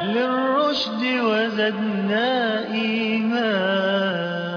للرشد وزدنا إيمان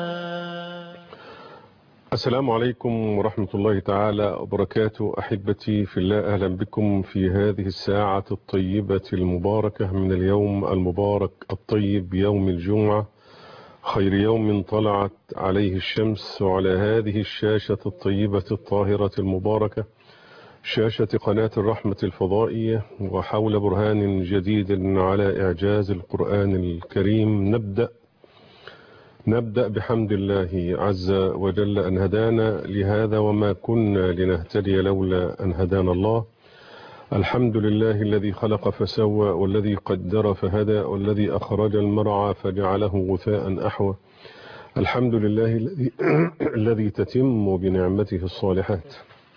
السلام عليكم ورحمة الله تعالى وبركاته أحبتي في الله أهلا بكم في هذه الساعة الطيبة المباركة من اليوم المبارك الطيب يوم الجمعة خير يوم طلعت عليه الشمس وعلى هذه الشاشة الطيبة الطاهرة المباركة شاشة قناة الرحمة الفضائية وحول برهان جديد على إعجاز القرآن الكريم نبدأ نبدأ بحمد الله عز وجل أن هدانا لهذا وما كنا لنهتدي لولا أن هدانا الله الحمد لله الذي خلق فسوى والذي قدر فهدى والذي أخرج المرعى فجعله غثاء أحوى الحمد لله الذي الذي تتم بنعمته الصالحات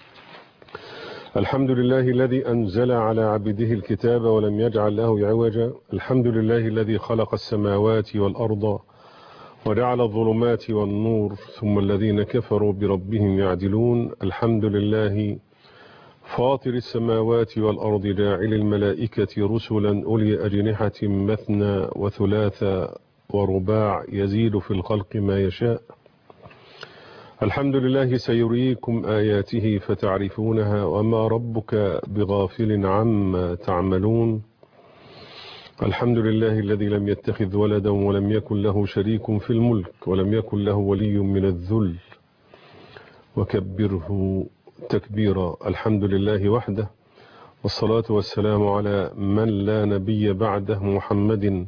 الحمد لله الذي أنزل على عبده الكتاب ولم يجعل له عوجا الحمد لله الذي خلق السماوات والأرض وجعل الظلمات والنور ثم الذين كفروا بربهم يعدلون الحمد لله فاطر السماوات والأرض جاعل الملائكة رسلا أولي أجنحة مثنى وثلاث ورباع يزيد في الخلق ما يشاء الحمد لله سيريكم آياته فتعرفونها وما ربك بغافل عما تعملون الحمد لله الذي لم يتخذ ولدا ولم يكن له شريك في الملك ولم يكن له ولي من الذل وكبره تكبيرا الحمد لله وحده والصلاة والسلام على من لا نبي بعده محمد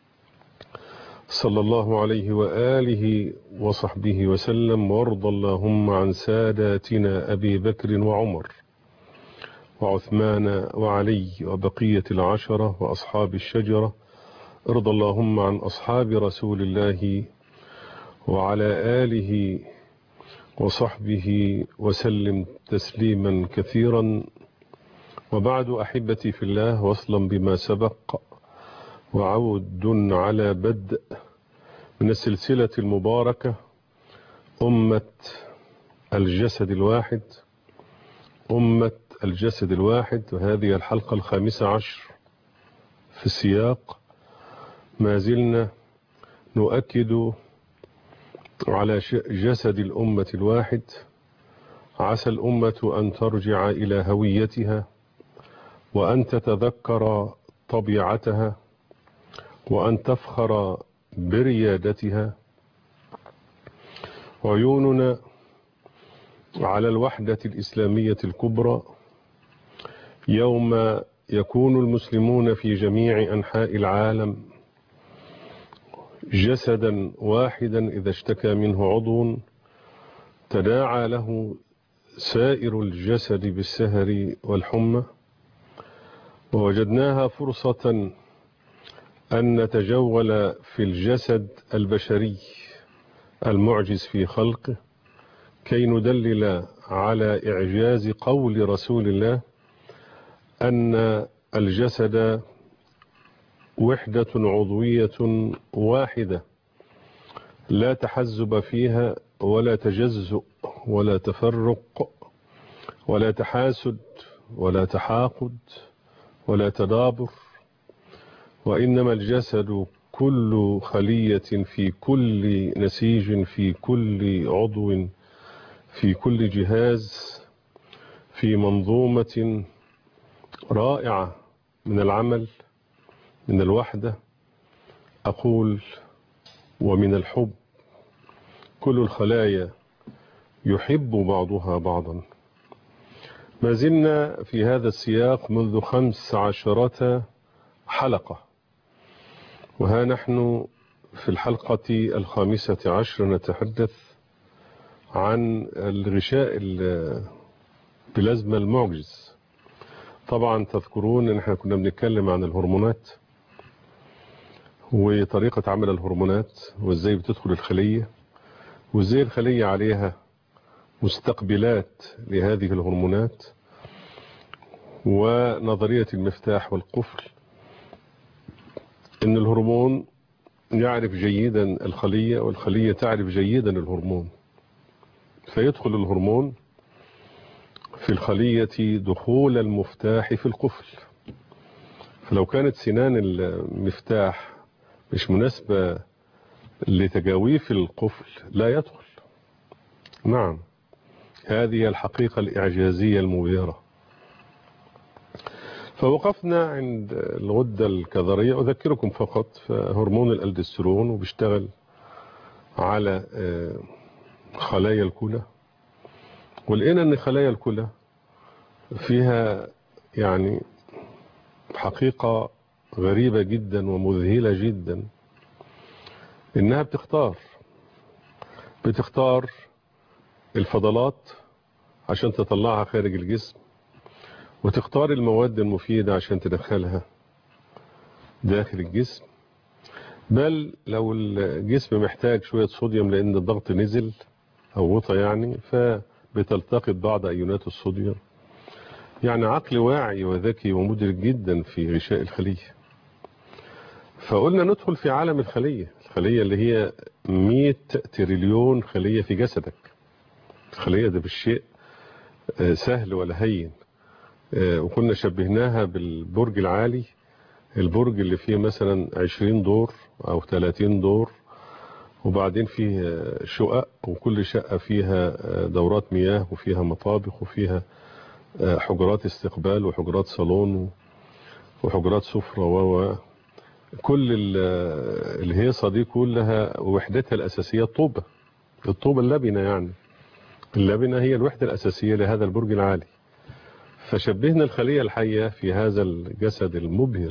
صلى الله عليه وآله وصحبه وسلم وارض اللهم عن ساداتنا أبي بكر وعمر وعثمان وعلي وبقية العشرة وأصحاب الشجرة ارض اللهم عن أصحاب رسول الله وعلى آله وصحبه وسلم تسليما كثيرا وبعد أحبتي في الله وصلا بما سبق وعود على بدء من السلسلة المباركة أمة الجسد الواحد أمة الجسد الواحد وهذه الحلقة الخامسة عشر في السياق ما زلنا نؤكد على جسد الأمة الواحد عسى الأمة أن ترجع إلى هويتها وأن تتذكر طبيعتها وأن تفخر بريادتها عيوننا على الوحدة الإسلامية الكبرى يوم يكون المسلمون في جميع أنحاء العالم جسدا واحدا إذا اشتكى منه عضو تداعى له سائر الجسد بالسهر والحمى ووجدناها فرصة أن نتجول في الجسد البشري المعجز في خلقه كي ندلل على إعجاز قول رسول الله أن الجسد وحدة عضوية واحدة لا تحزب فيها ولا تجزؤ ولا تفرق ولا تحاسد ولا تحاقد ولا تدابر وإنما الجسد كل خلية في كل نسيج في كل عضو في كل جهاز في منظومة رائعة من العمل من الوحدة أقول ومن الحب كل الخلايا يحب بعضها بعضا ما زلنا في هذا السياق منذ خمس عشرة حلقة وها نحن في الحلقة الخامسة عشر نتحدث عن الغشاء البلازما المعجز طبعا تذكرون ان احنا كنا بنتكلم عن الهرمونات وطريقة عمل الهرمونات وازاي بتدخل الخلية وازاي الخلية عليها مستقبلات لهذه الهرمونات ونظرية المفتاح والقفل ان الهرمون يعرف جيدا الخلية والخلية تعرف جيدا الهرمون فيدخل الهرمون في الخلية دخول المفتاح في القفل فلو كانت سنان المفتاح مش مناسبة لتجاويف القفل لا يدخل نعم هذه الحقيقة الإعجازية المبهرة فوقفنا عند الغدة الكظرية أذكركم فقط هرمون الألدسترون وبيشتغل على خلايا الكلى ولقينا أن خلايا الكلى فيها يعني حقيقة غريبة جدا ومذهلة جدا إنها بتختار بتختار الفضلات عشان تطلعها خارج الجسم وتختار المواد المفيدة عشان تدخلها داخل الجسم بل لو الجسم محتاج شوية صوديوم لأن الضغط نزل أو وطى يعني فبتلتقط بعض أيونات الصوديوم يعني عقل واعي وذكي ومدرك جدا في غشاء الخلية فقلنا ندخل في عالم الخلية الخلية اللي هي 100 تريليون خلية في جسدك الخلية ده بالشيء سهل ولا هين وكنا شبهناها بالبرج العالي البرج اللي فيه مثلا 20 دور او 30 دور وبعدين فيه شقق وكل شقة فيها دورات مياه وفيها مطابخ وفيها حجرات استقبال وحجرات صالون وحجرات سفرة و كل الهيصة دي كلها وحدتها الأساسية الطوبة الطوبة اللبنة يعني اللبنة هي الوحدة الأساسية لهذا البرج العالي فشبهنا الخلية الحية في هذا الجسد المبهر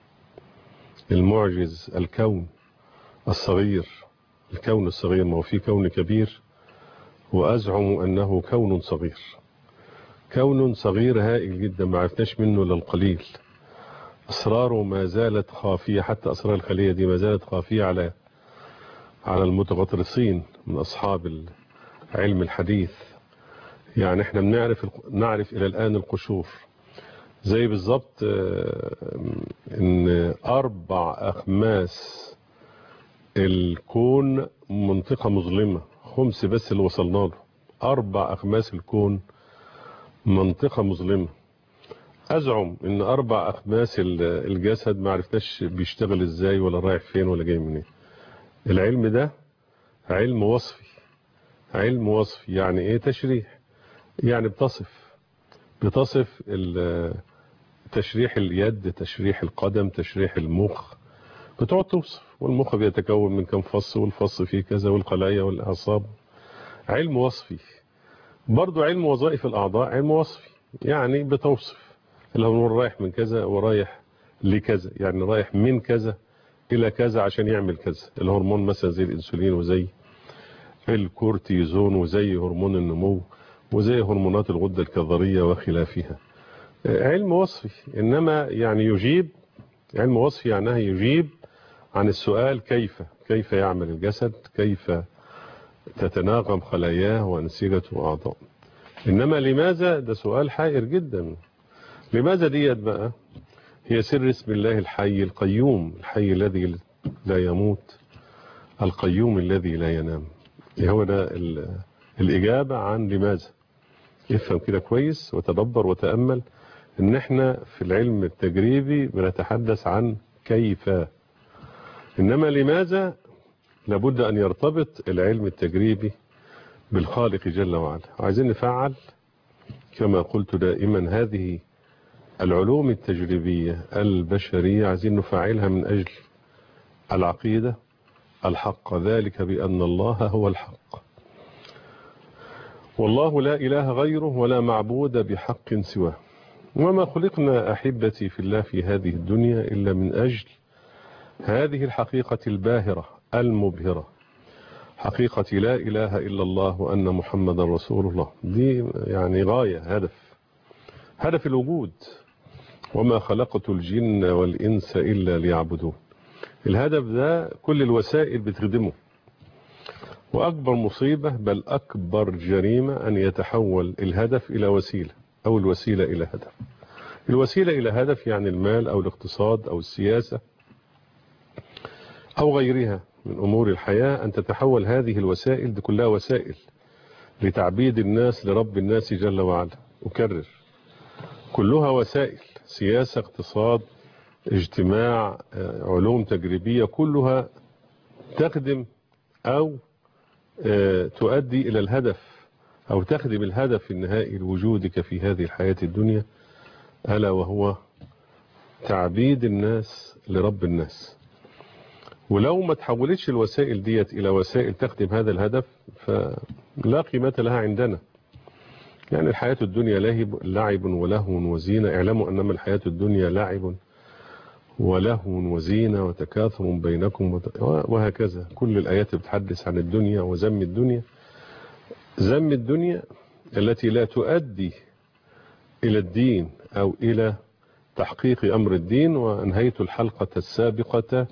المعجز الكون الصغير الكون الصغير ما هو في كون كبير وأزعم أنه كون صغير كون صغير هائل جدا ما عرفناش منه للقليل أسراره ما زالت خافية حتى أسرار الخلية دي ما زالت خافية على على المتغطرسين من أصحاب علم الحديث يعني احنا بنعرف نعرف إلى الآن القشور زي بالظبط ان أربع أخماس الكون منطقة مظلمة خمس بس اللي وصلنا له أربع أخماس الكون منطقة مظلمة أزعم إن أربع أخماس الجسد ما عرفناش بيشتغل إزاي ولا رايح فين ولا جاي منين العلم ده علم وصفي علم وصفي يعني إيه تشريح يعني بتصف بتصف تشريح اليد تشريح القدم تشريح المخ بتقعد توصف والمخ بيتكون من كم فص والفص فيه كذا والخلايا والأعصاب علم وصفي برضو علم وظائف الأعضاء علم وصفي يعني بتوصف الهرمون رايح من كذا ورايح لكذا يعني رايح من كذا إلى كذا عشان يعمل كذا الهرمون مثلا زي الإنسولين وزي الكورتيزون وزي هرمون النمو وزي هرمونات الغدة الكظرية وخلافها علم وصفي إنما يعني يجيب علم وصفي معناها يجيب عن السؤال كيف كيف يعمل الجسد كيف تتناغم خلاياه وأنسجته وأعضاء إنما لماذا ده سؤال حائر جدا لماذا ديت بقى هي سر اسم الله الحي القيوم الحي الذي لا يموت القيوم الذي لا ينام هو ده الإجابة عن لماذا افهم كده كويس وتدبر وتأمل ان احنا في العلم التجريبي بنتحدث عن كيف انما لماذا لابد ان يرتبط العلم التجريبي بالخالق جل وعلا عايزين نفعل كما قلت دائما هذه العلوم التجريبية البشرية عايزين نفعلها من أجل العقيدة الحق ذلك بأن الله هو الحق والله لا إله غيره ولا معبود بحق سواه وما خلقنا أحبتي في الله في هذه الدنيا إلا من أجل هذه الحقيقة الباهرة المبهرة حقيقة لا إله إلا الله وأن محمد رسول الله دي يعني غاية هدف هدف الوجود وما خلقت الجن والإنس إلا ليعبدون الهدف ده كل الوسائل بتخدمه وأكبر مصيبة بل أكبر جريمة أن يتحول الهدف إلى وسيلة أو الوسيلة إلى هدف الوسيلة إلى هدف يعني المال أو الاقتصاد أو السياسة أو غيرها من أمور الحياة أن تتحول هذه الوسائل دي كلها وسائل لتعبيد الناس لرب الناس جل وعلا أكرر كلها وسائل سياسة اقتصاد اجتماع علوم تجريبية كلها تخدم أو تؤدي إلى الهدف أو تخدم الهدف النهائي لوجودك في هذه الحياة الدنيا ألا وهو تعبيد الناس لرب الناس ولو ما تحولتش الوسائل ديت إلى وسائل تخدم هذا الهدف فلا قيمة لها عندنا يعني الحياة الدنيا لعب ولهو وزينة اعلموا أنما الحياة الدنيا لعب ولهو وزينة وتكاثر بينكم وهكذا كل الآيات بتحدث عن الدنيا وزم الدنيا زم الدنيا التي لا تؤدي إلى الدين أو إلى تحقيق أمر الدين وأنهيت الحلقة السابقة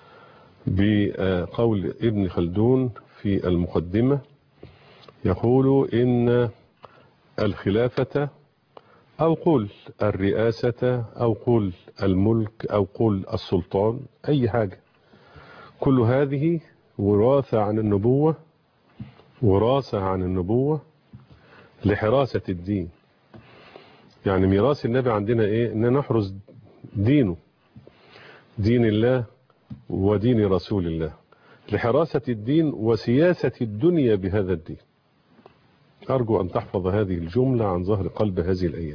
بقول ابن خلدون في المقدمة يقول إن الخلافة أو قل الرئاسة أو قل الملك أو قل السلطان أي حاجة كل هذه وراثة عن النبوة وراثة عن النبوة لحراسة الدين يعني ميراث النبي عندنا ايه ان نحرس دينه دين الله ودين رسول الله لحراسة الدين وسياسة الدنيا بهذا الدين أرجو أن تحفظ هذه الجملة عن ظهر قلب هذه الأيام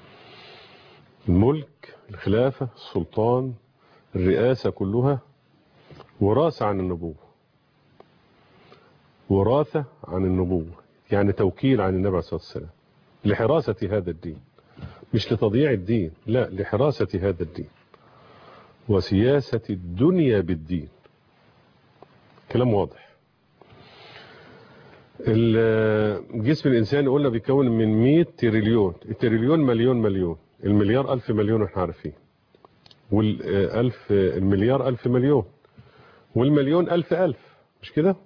الملك الخلافة السلطان الرئاسة كلها وراثة عن النبوة وراثة عن النبوة يعني توكيل عن النبي عليه الصلاة والسلام لحراسة هذا الدين مش لتضييع الدين لا لحراسة هذا الدين وسياسة الدنيا بالدين كلام واضح جسم الإنسان قلنا بيكون من 100 تريليون التريليون مليون مليون المليار ألف مليون احنا عارفين والألف المليار ألف مليون والمليون ألف ألف مش كده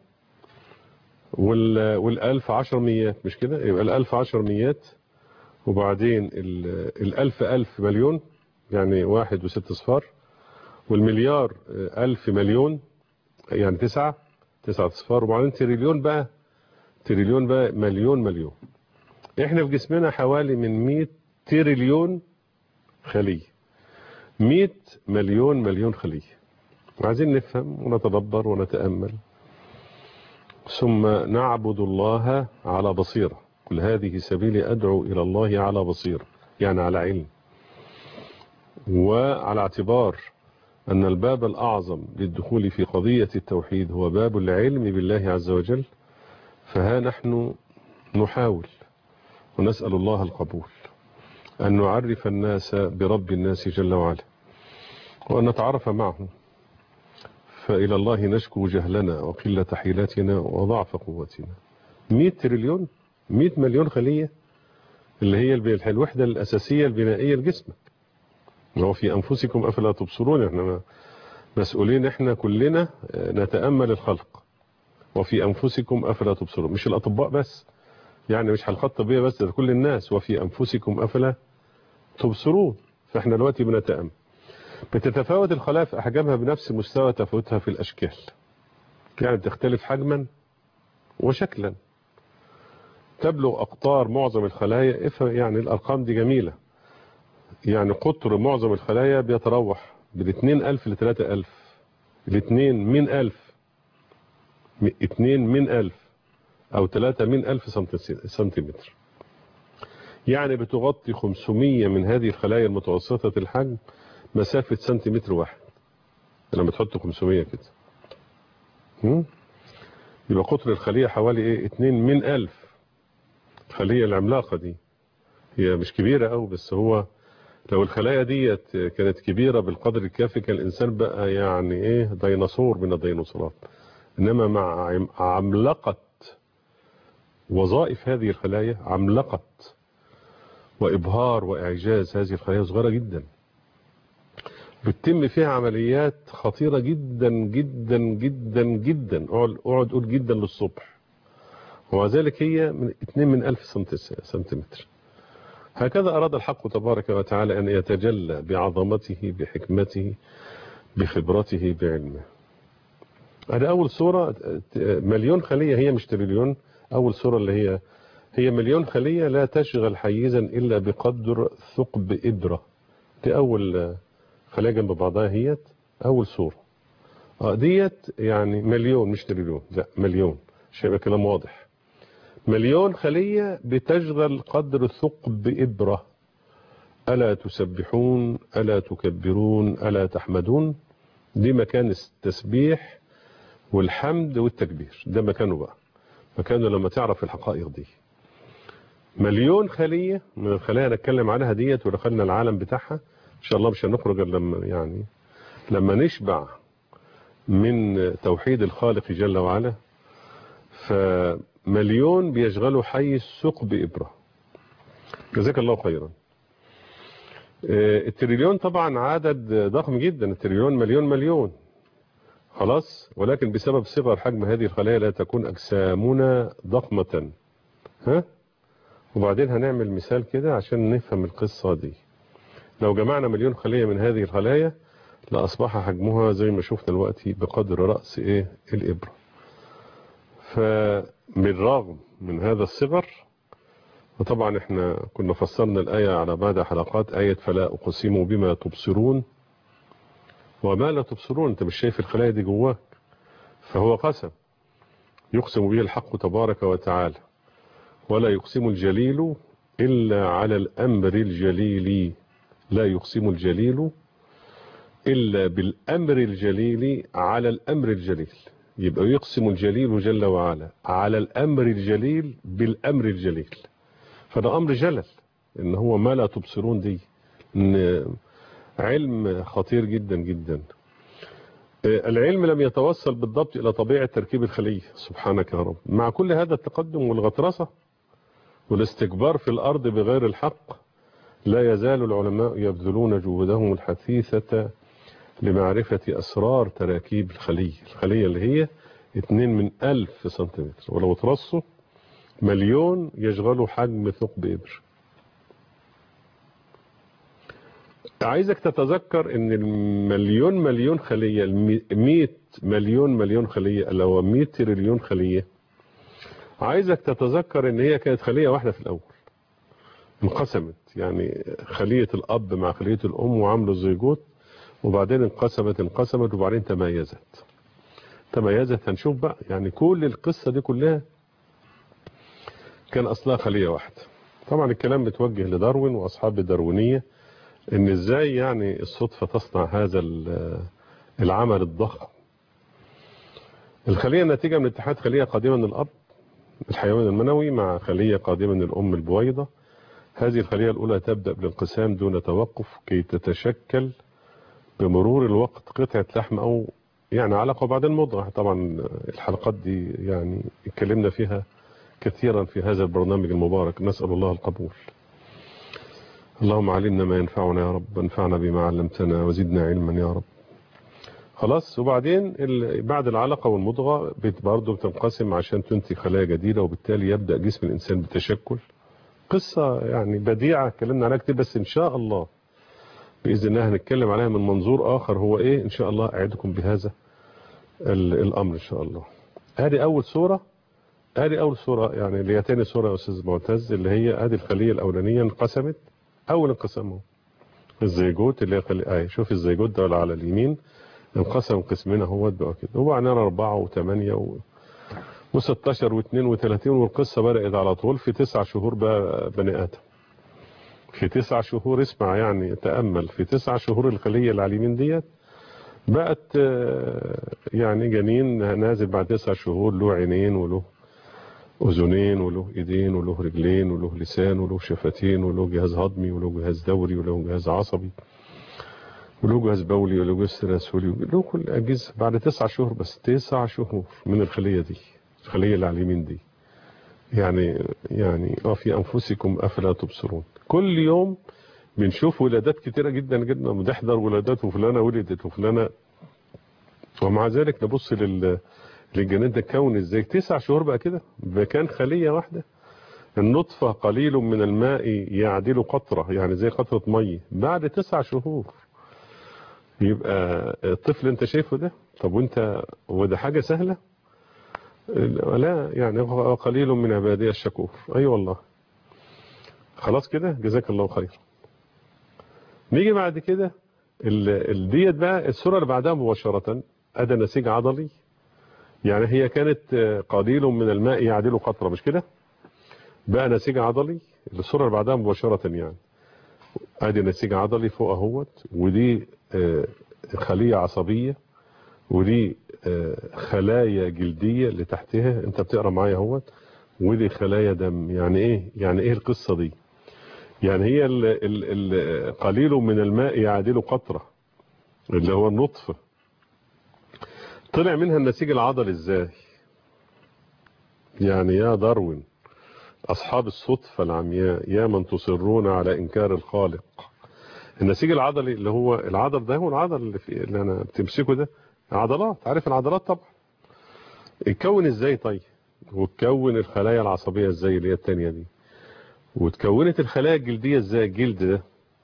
والألف عشر ميات مش كده يبقى الألف عشر ميات وبعدين الألف ألف مليون يعني واحد وست صفار والمليار ألف مليون يعني تسعة تسعة صفار وبعدين تريليون بقى تريليون بقى مليون مليون احنا في جسمنا حوالي من 100 تريليون خلية 100 مليون مليون خلية وعايزين نفهم ونتدبر ونتأمل ثم نعبد الله على بصيرة كل هذه سبيلي أدعو إلى الله على بصيرة يعني على علم وعلى اعتبار أن الباب الأعظم للدخول في قضية التوحيد هو باب العلم بالله عز وجل فها نحن نحاول ونسأل الله القبول أن نعرف الناس برب الناس جل وعلا وأن نتعرف معه فإلى الله نشكو جهلنا وقلة حيلتنا وضعف قوتنا 100 تريليون 100 مليون خلية اللي هي الوحدة الأساسية البنائية لجسمك وفي أنفسكم أفلا تبصرون احنا مسؤولين احنا كلنا نتأمل الخلق وفي أنفسكم أفلا تبصرون مش الأطباء بس يعني مش حلقات طبية بس ده كل الناس وفي أنفسكم أفلا تبصرون فاحنا دلوقتي بنتأمل بتتفاوت الخلايا في أحجامها بنفس مستوى تفاوتها في الأشكال يعني بتختلف حجما وشكلا تبلغ أقطار معظم الخلايا يعني الأرقام دي جميلة يعني قطر معظم الخلايا بيتراوح بالاثنين ألف لثلاثة ألف الاثنين من ألف اثنين من ألف أو ثلاثة من ألف سنتيمتر يعني بتغطي 500 من هذه الخلايا المتوسطة الحجم مسافة سنتيمتر واحد لما تحط 500 كده يبقى قطر الخلية حوالي ايه 2 من ألف الخلية العملاقة دي هي مش كبيرة أو بس هو لو الخلايا ديت كانت كبيرة بالقدر الكافي كان الإنسان بقى يعني إيه ديناصور من الديناصورات إنما مع عملقة وظائف هذه الخلايا عملقة وإبهار وإعجاز هذه الخلايا صغيرة جدا بتتم فيها عمليات خطيرة جدا جدا جدا جدا اقعد قول جدا للصبح وذلك هي من 2 من 1000 سنتيمتر هكذا أراد الحق تبارك وتعالى أن يتجلى بعظمته بحكمته بخبرته بعلمه هذا أول صورة مليون خلية هي مش تريليون أول صورة اللي هي هي مليون خلية لا تشغل حيزا إلا بقدر ثقب إبرة دي أول خليها جنب بعضها هيت اول صورة اه ديت يعني مليون مش تريليون لا مليون عشان يبقى كلام واضح مليون خلية بتشغل قدر ثقب إبرة ألا تسبحون ألا تكبرون ألا تحمدون دي مكان التسبيح والحمد والتكبير ده مكانه بقى مكانه لما تعرف الحقائق دي مليون خلية من الخلايا نتكلم عنها ديت ودخلنا العالم بتاعها ان شاء الله مش هنخرج الا لما يعني لما نشبع من توحيد الخالق جل وعلا فمليون بيشغلوا حيز ثقب إبرة جزاك الله خيرا التريليون طبعا عدد ضخم جدا التريليون مليون مليون خلاص ولكن بسبب صغر حجم هذه الخلايا لا تكون أجسامنا ضخمة ها وبعدين هنعمل مثال كده عشان نفهم القصة دي لو جمعنا مليون خلية من هذه الخلايا لأصبح حجمها زي ما شفنا دلوقتي بقدر رأس إيه الإبرة فبالرغم من هذا الصغر وطبعا احنا كنا فسرنا الآية على بعد حلقات آية فلا أقسم بما تبصرون وما لا تبصرون انت مش شايف الخلايا دي جواك فهو قسم يقسم به الحق تبارك وتعالى ولا يقسم الجليل إلا على الأمر الجليل لا يقسم الجليل إلا بالأمر الجليل على الأمر الجليل يبقى يقسم الجليل جل وعلا على الأمر الجليل بالأمر الجليل فده أمر جلل إن هو ما لا تبصرون دي إن علم خطير جدا جدا العلم لم يتوصل بالضبط إلى طبيعة تركيب الخلية سبحانك يا رب مع كل هذا التقدم والغطرسة والاستكبار في الأرض بغير الحق لا يزال العلماء يبذلون جهودهم الحثيثة لمعرفة أسرار تراكيب الخلية الخلية اللي هي 2 من ألف سنتيمتر ولو ترصوا مليون يشغلوا حجم ثقب إبر عايزك تتذكر ان المليون مليون خلية المئة مليون مليون خلية اللي هو 100 تريليون خلية عايزك تتذكر ان هي كانت خلية واحدة في الاول انقسمت يعني خلية الاب مع خلية الام وعملوا الزيجوت وبعدين انقسمت انقسمت وبعدين تميزت تميزت هنشوف بقى يعني كل القصة دي كلها كان اصلها خلية واحدة طبعا الكلام متوجه لداروين واصحاب الداروينيه ان ازاي يعني الصدفة تصنع هذا العمل الضخم الخلية ناتجة من اتحاد خلية قادمة من الأب الحيوان المنوي مع خلية قادمة من الأم البويضة هذه الخلية الأولى تبدأ بالانقسام دون توقف كي تتشكل بمرور الوقت قطعة لحم أو يعني علقة وبعدين مضغة طبعا الحلقات دي يعني اتكلمنا فيها كثيرا في هذا البرنامج المبارك نسأل الله القبول اللهم علمنا ما ينفعنا يا رب انفعنا بما علمتنا وزدنا علما يا رب خلاص وبعدين بعد العلقة والمضغة برضه بتنقسم عشان تنتج خلايا جديدة وبالتالي يبدأ جسم الإنسان بالتشكل قصة يعني بديعة اتكلمنا عليها كتير بس إن شاء الله بإذن الله هنتكلم عليها من منظور آخر هو إيه إن شاء الله أعدكم بهذا الأمر إن شاء الله هذه أول صورة هذه أول صورة يعني اللي هي تاني صورة يا أستاذ معتز اللي هي هذه الخلية الأولانية انقسمت اول انقسام اهو الزيجوت اللي هي خلي اهي شوف الزيجوت ده على اليمين انقسم قسمين اهوت بقى كده وبعدين أربعة و8 و... و16 و32 والقصة بدأت على طول في تسع شهور بقى بني آدم في تسع شهور اسمع يعني تأمل في تسع شهور الخلية اللي على اليمين ديت بقت يعني جنين نازل بعد تسع شهور له عينين وله أذنين وله إيدين وله رجلين وله لسان وله شفتين وله جهاز هضمي وله جهاز دوري وله جهاز عصبي وله جهاز بولي وله جهاز تناسلي له كل أجهزة بعد تسع شهور بس تسع شهور من الخلية دي الخلية اللي على اليمين دي يعني يعني اه في أنفسكم أفلا تبصرون كل يوم بنشوف ولادات كتيرة جدا جدا بنحضر ولادات وفلانة ولدت وفلانة ومع ذلك نبص لل للجنين ده كون ازاي تسع شهور بقى كده مكان خلية واحدة النطفة قليل من الماء يعدل قطرة يعني زي قطرة مية بعد تسع شهور يبقى الطفل انت شايفه ده طب وانت وده حاجة سهلة لا يعني هو قليل من عبادية الشكور اي أيوة والله خلاص كده جزاك الله خير نيجي بعد كده ال- ال- ديت بقى الصورة اللي بعدها مباشرة ادى نسيج عضلي يعني هي كانت آه، قليل من الماء يعدل قطرة مش كده بقى نسيج عضلي الصورة اللي بعدها مباشرة يعني ادي نسيج عضلي فوق اهوت ودي آه، خلية عصبية ودي آه، خلايا جلدية اللي تحتها انت بتقرا معايا اهوت ودي خلايا دم يعني ايه يعني ايه القصة دي يعني هي ال ال ال قليل من الماء يعادل قطرة اللي هو النطفة طلع منها النسيج العضلي ازاي يعني يا داروين أصحاب الصدفة العمياء يا من تصرون على إنكار الخالق النسيج العضلي اللي هو العضل ده هو العضل اللي, في اللي أنا بتمسكه ده عضلات عارف العضلات طبعا اتكون ازاي طيب وتكون الخلايا العصبية ازاي اللي هي التانية دي وتكونت الخلايا الجلدية ازاي الجلد ده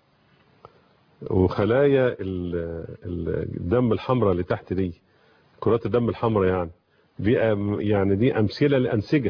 وخلايا ال- ال- الدم الحمراء اللي تحت دي كرات الدم الحمراء يعني دي أم- يعني دي أمثلة لأنسجة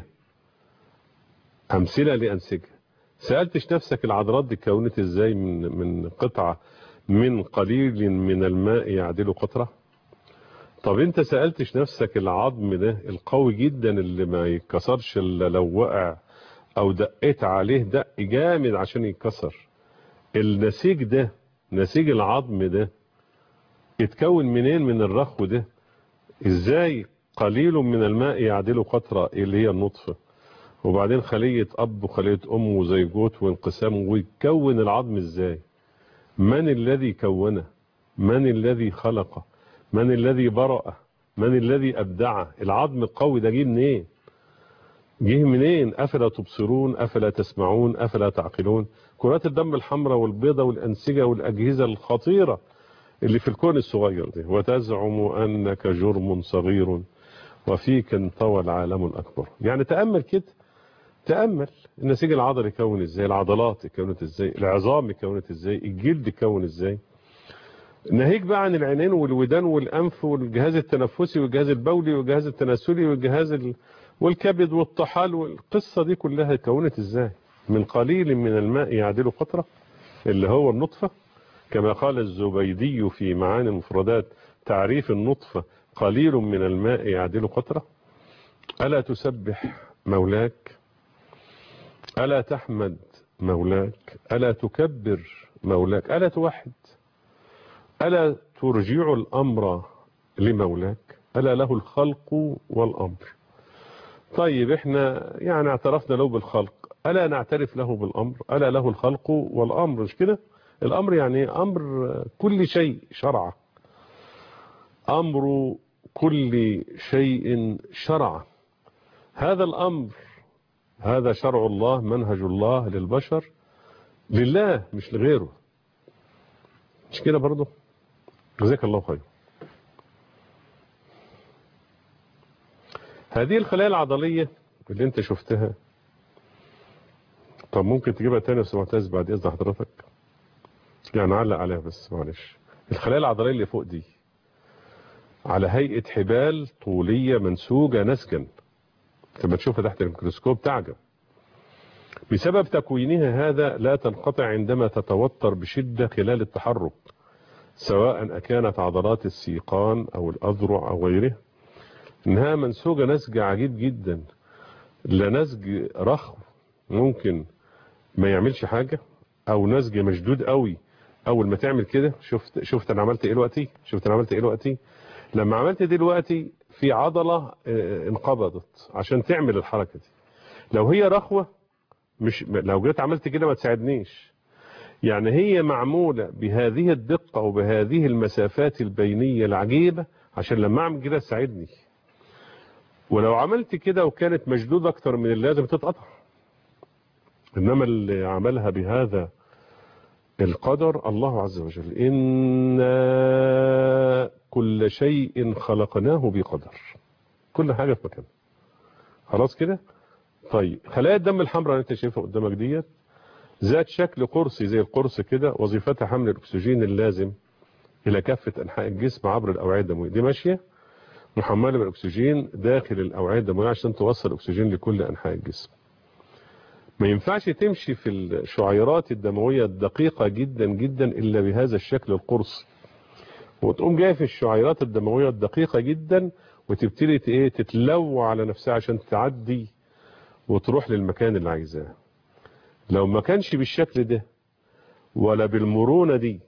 أمثلة لأنسجة سألتش نفسك العضلات دي كونت ازاي من من قطعة من قليل من الماء يعدل قطرة طب انت سألتش نفسك العظم ده القوي جدا اللي ما يتكسرش الا لو وقع او دقيت عليه دق جامد عشان يتكسر النسيج ده نسيج العظم ده اتكون منين من الرخو ده ازاي قليل من الماء يعدل قطرة اللي هي النطفة وبعدين خلية اب وخلية ام وزيجوت وانقسام ويتكون العظم ازاي من الذي كونه من الذي خلقه من الذي برأه من الذي أبدعه العظم القوي ده جه منين جه منين أفلا تبصرون أفلا تسمعون أفلا تعقلون كرات الدم الحمراء والبيضة والأنسجة والأجهزة الخطيرة اللي في الكون الصغير ده وتزعم أنك جرم صغير وفيك انطوى العالم الأكبر يعني تأمل كده تأمل النسيج العضلي كون ازاي العضلات كونت ازاي العظام كونت ازاي الجلد كون ازاي ناهيك بقى عن العينين والودان والأنف والجهاز التنفسي والجهاز البولي والجهاز التناسلي والجهاز ال... والكبد والطحال والقصة دي كلها كونت ازاي من قليل من الماء يعدل قطرة اللي هو النطفة كما قال الزبيدي في معاني المفردات تعريف النطفة قليل من الماء يعدل قطرة ألا تسبح مولاك ألا تحمد مولاك ألا تكبر مولاك ألا توحد ألا ترجع الأمر لمولاك ألا له الخلق والأمر طيب احنا يعني اعترفنا له بالخلق ألا نعترف له بالأمر ألا له الخلق والأمر مش كده الأمر يعني أمر كل شيء شرع أمر كل شيء شرع هذا الأمر هذا شرع الله منهج الله للبشر لله مش لغيره مش كده برضه جزاك الله خير هذه الخلايا العضلية اللي انت شفتها طب ممكن تجيبها تاني يا معتز بعد اذن حضرتك يعني علق عليها بس معلش الخلايا العضلية اللي فوق دي على هيئة حبال طولية منسوجة نسجا لما تشوفها تحت الميكروسكوب تعجب بسبب تكوينها هذا لا تنقطع عندما تتوتر بشدة خلال التحرك سواء أكانت عضلات السيقان أو الأذرع أو غيره إنها منسوجة نسج عجيب جدا لا نسج رخو ممكن ما يعملش حاجة أو نسج مشدود قوي أول ما تعمل كده شفت شفت أنا عملت إيه دلوقتي شفت أنا عملت إيه دلوقتي لما عملت دلوقتي في عضلة انقبضت عشان تعمل الحركة دي لو هي رخوة مش لو جيت عملت كده ما تساعدنيش يعني هي معمولة بهذه الدقة وبهذه المسافات البينية العجيبة عشان لما اعمل كده تساعدني ولو عملت كده وكانت مشدودة اكتر من اللازم تتقطع انما اللي عملها بهذا القدر الله عز وجل إن كل شيء خلقناه بقدر كل حاجة في مكان خلاص كده طيب خلايا الدم الحمراء اللي انت شايفها قدامك ديت ذات شكل قرصي زي القرص كده وظيفتها حمل الاكسجين اللازم الى كافة انحاء الجسم عبر الاوعية الدموية دي ماشية محملة بالاكسجين داخل الاوعية الدموية عشان توصل الاكسجين لكل انحاء الجسم ما ينفعش تمشي في الشعيرات الدموية الدقيقة جدا جدا الا بهذا الشكل القرصي وتقوم جايه في الشعيرات الدمويه الدقيقه جدا وتبتدي ت- ايه تتلوى على نفسها عشان تعدي وتروح للمكان اللي عايزاه لو ما كانش بالشكل ده ولا بالمرونه دي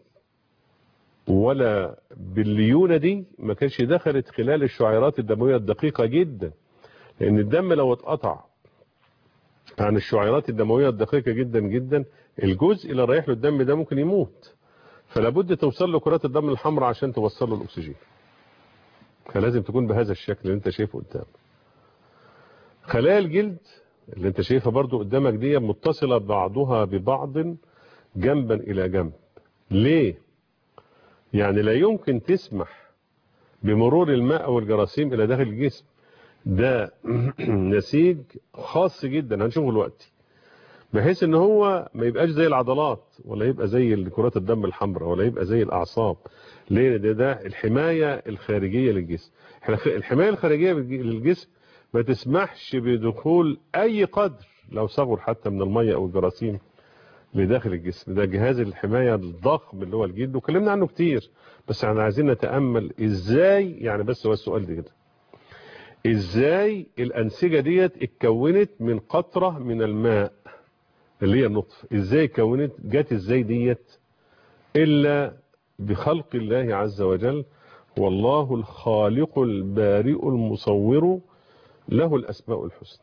ولا بالليونه دي ما كانش دخلت خلال الشعيرات الدمويه الدقيقه جدا لان الدم لو اتقطع عن الشعيرات الدمويه الدقيقه جدا جدا الجزء اللي رايح له الدم ده ممكن يموت فلا بد توصل له كرات الدم الحمراء عشان توصل له الاكسجين فلازم تكون بهذا الشكل اللي انت شايفه قدامك خلايا الجلد اللي انت شايفها برضو قدامك دي متصلة بعضها ببعض جنبا الى جنب ليه يعني لا يمكن تسمح بمرور الماء او الجراثيم الى داخل الجسم ده نسيج خاص جدا هنشوفه دلوقتي بحيث ان هو ما يبقاش زي العضلات ولا يبقى زي كرات الدم الحمراء ولا يبقى زي الاعصاب ليه ده, ده الحمايه الخارجيه للجسم الحمايه الخارجيه للجسم ما تسمحش بدخول اي قدر لو صغر حتى من الميه او الجراثيم لداخل الجسم ده جهاز الحمايه الضخم اللي هو الجلد وكلمنا عنه كتير بس احنا عايزين نتامل ازاي يعني بس هو السؤال ده كده ازاي الانسجه ديت اتكونت من قطره من الماء اللي هي النطف ازاي اتكونت جت ازاي ديت الا بخلق الله عز وجل والله الخالق البارئ المصور له الاسماء الحسنى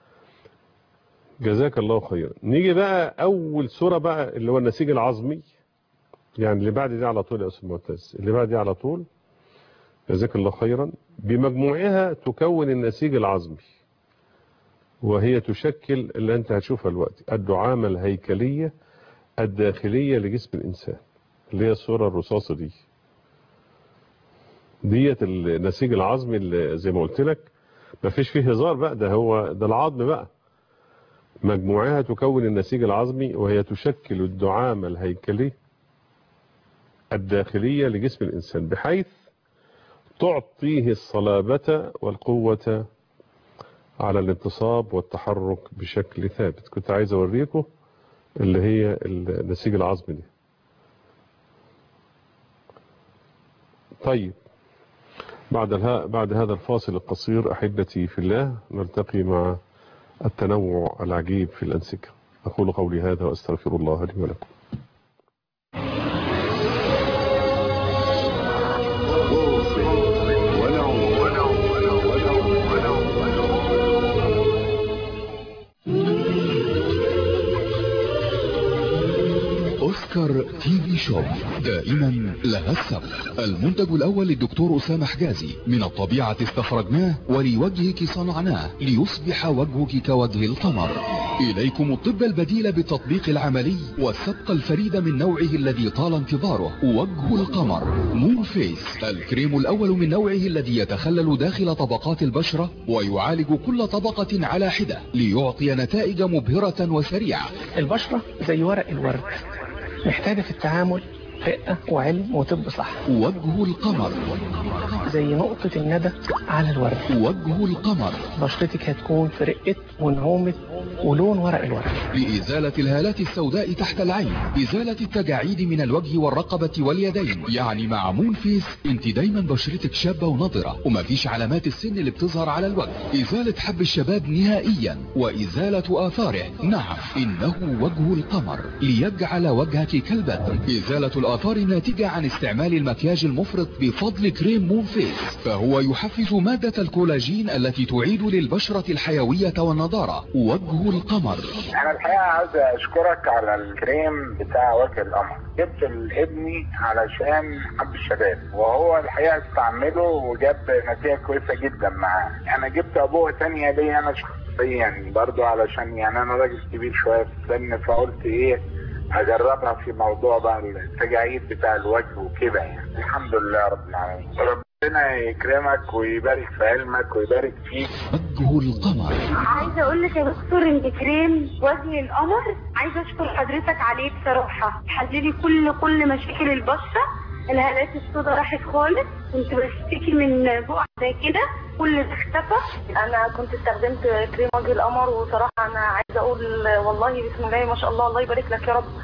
جزاك الله خيرا نيجي بقى اول سوره بقى اللي هو النسيج العظمي يعني اللي بعد دي على طول يا استاذ معتز اللي بعد دي على طول جزاك الله خيرا بمجموعها تكون النسيج العظمي وهي تشكل اللي انت هتشوفها دلوقتي الدعامة الهيكلية الداخلية لجسم الإنسان اللي هي الصورة الرصاصة دي ديت النسيج العظمي اللي زي ما قلت لك ما فيش فيه هزار بقى ده هو ده العظم بقى مجموعها تكون النسيج العظمي وهي تشكل الدعامة الهيكلية الداخلية لجسم الإنسان بحيث تعطيه الصلابة والقوة على الانتصاب والتحرك بشكل ثابت كنت عايز اوريكم اللي هي النسيج العظمي دي طيب بعد بعد هذا الفاصل القصير احبتي في الله نلتقي مع التنوع العجيب في الانسجه اقول قولي هذا واستغفر الله لي ولكم اوسكار تي في شوب دائما لها السبق المنتج الاول للدكتور اسامه حجازي من الطبيعه استخرجناه ولوجهك صنعناه ليصبح وجهك كوجه القمر اليكم الطب البديل بالتطبيق العملي والسبق الفريد من نوعه الذي طال انتظاره وجه القمر مون فيس الكريم الاول من نوعه الذي يتخلل داخل طبقات البشره ويعالج كل طبقه على حده ليعطي نتائج مبهره وسريعه البشرة زي ورق الورد محتاجة في التعامل رقة وعلم وطب صح وجه القمر زي نقطة الندى على الورد وجه القمر بشرتك هتكون في رقة ونعومة ولون ورق الورد لإزالة الهالات السوداء تحت العين إزالة التجاعيد من الوجه والرقبة واليدين يعني مع مون فيس انت دايما بشرتك شابة ونضرة ومفيش علامات السن اللي بتظهر على الوجه إزالة حب الشباب نهائيا وإزالة آثاره نعم إنه وجه القمر ليجعل وجهك كالبدر إزالة الآثار الناتجة عن استعمال المكياج المفرط بفضل كريم مون فيس فهو يحفز مادة الكولاجين التي تعيد للبشرة الحيوية والنضارة وجه القمر انا الحقيقه عايز اشكرك على الكريم بتاع وجه القمر جبت لابني علشان حب الشباب وهو الحقيقه استعمله وجاب نتيجه كويسه جدا معاه انا جبت ابوه تانية ليا انا شخصيا برضو علشان يعني انا راجل كبير شويه في السن فقلت ايه اجربها في موضوع بقى التجاعيد بتاع الوجه وكده يعني الحمد لله رب العالمين ربنا يكرمك ويبارك في علمك ويبارك فيك وجه القمر عايزه اقول لك يا دكتور ان كريم وجه القمر عايزه اشكر حضرتك عليه بصراحه حللي كل كل مشاكل البشره الهالات السوداء راحت خالص كنت بشتكي من بقع زي كده كل ده اختفى انا كنت استخدمت كريم وجه القمر وصراحه انا عايزه اقول والله بسم الله ما شاء الله الله يبارك لك يا رب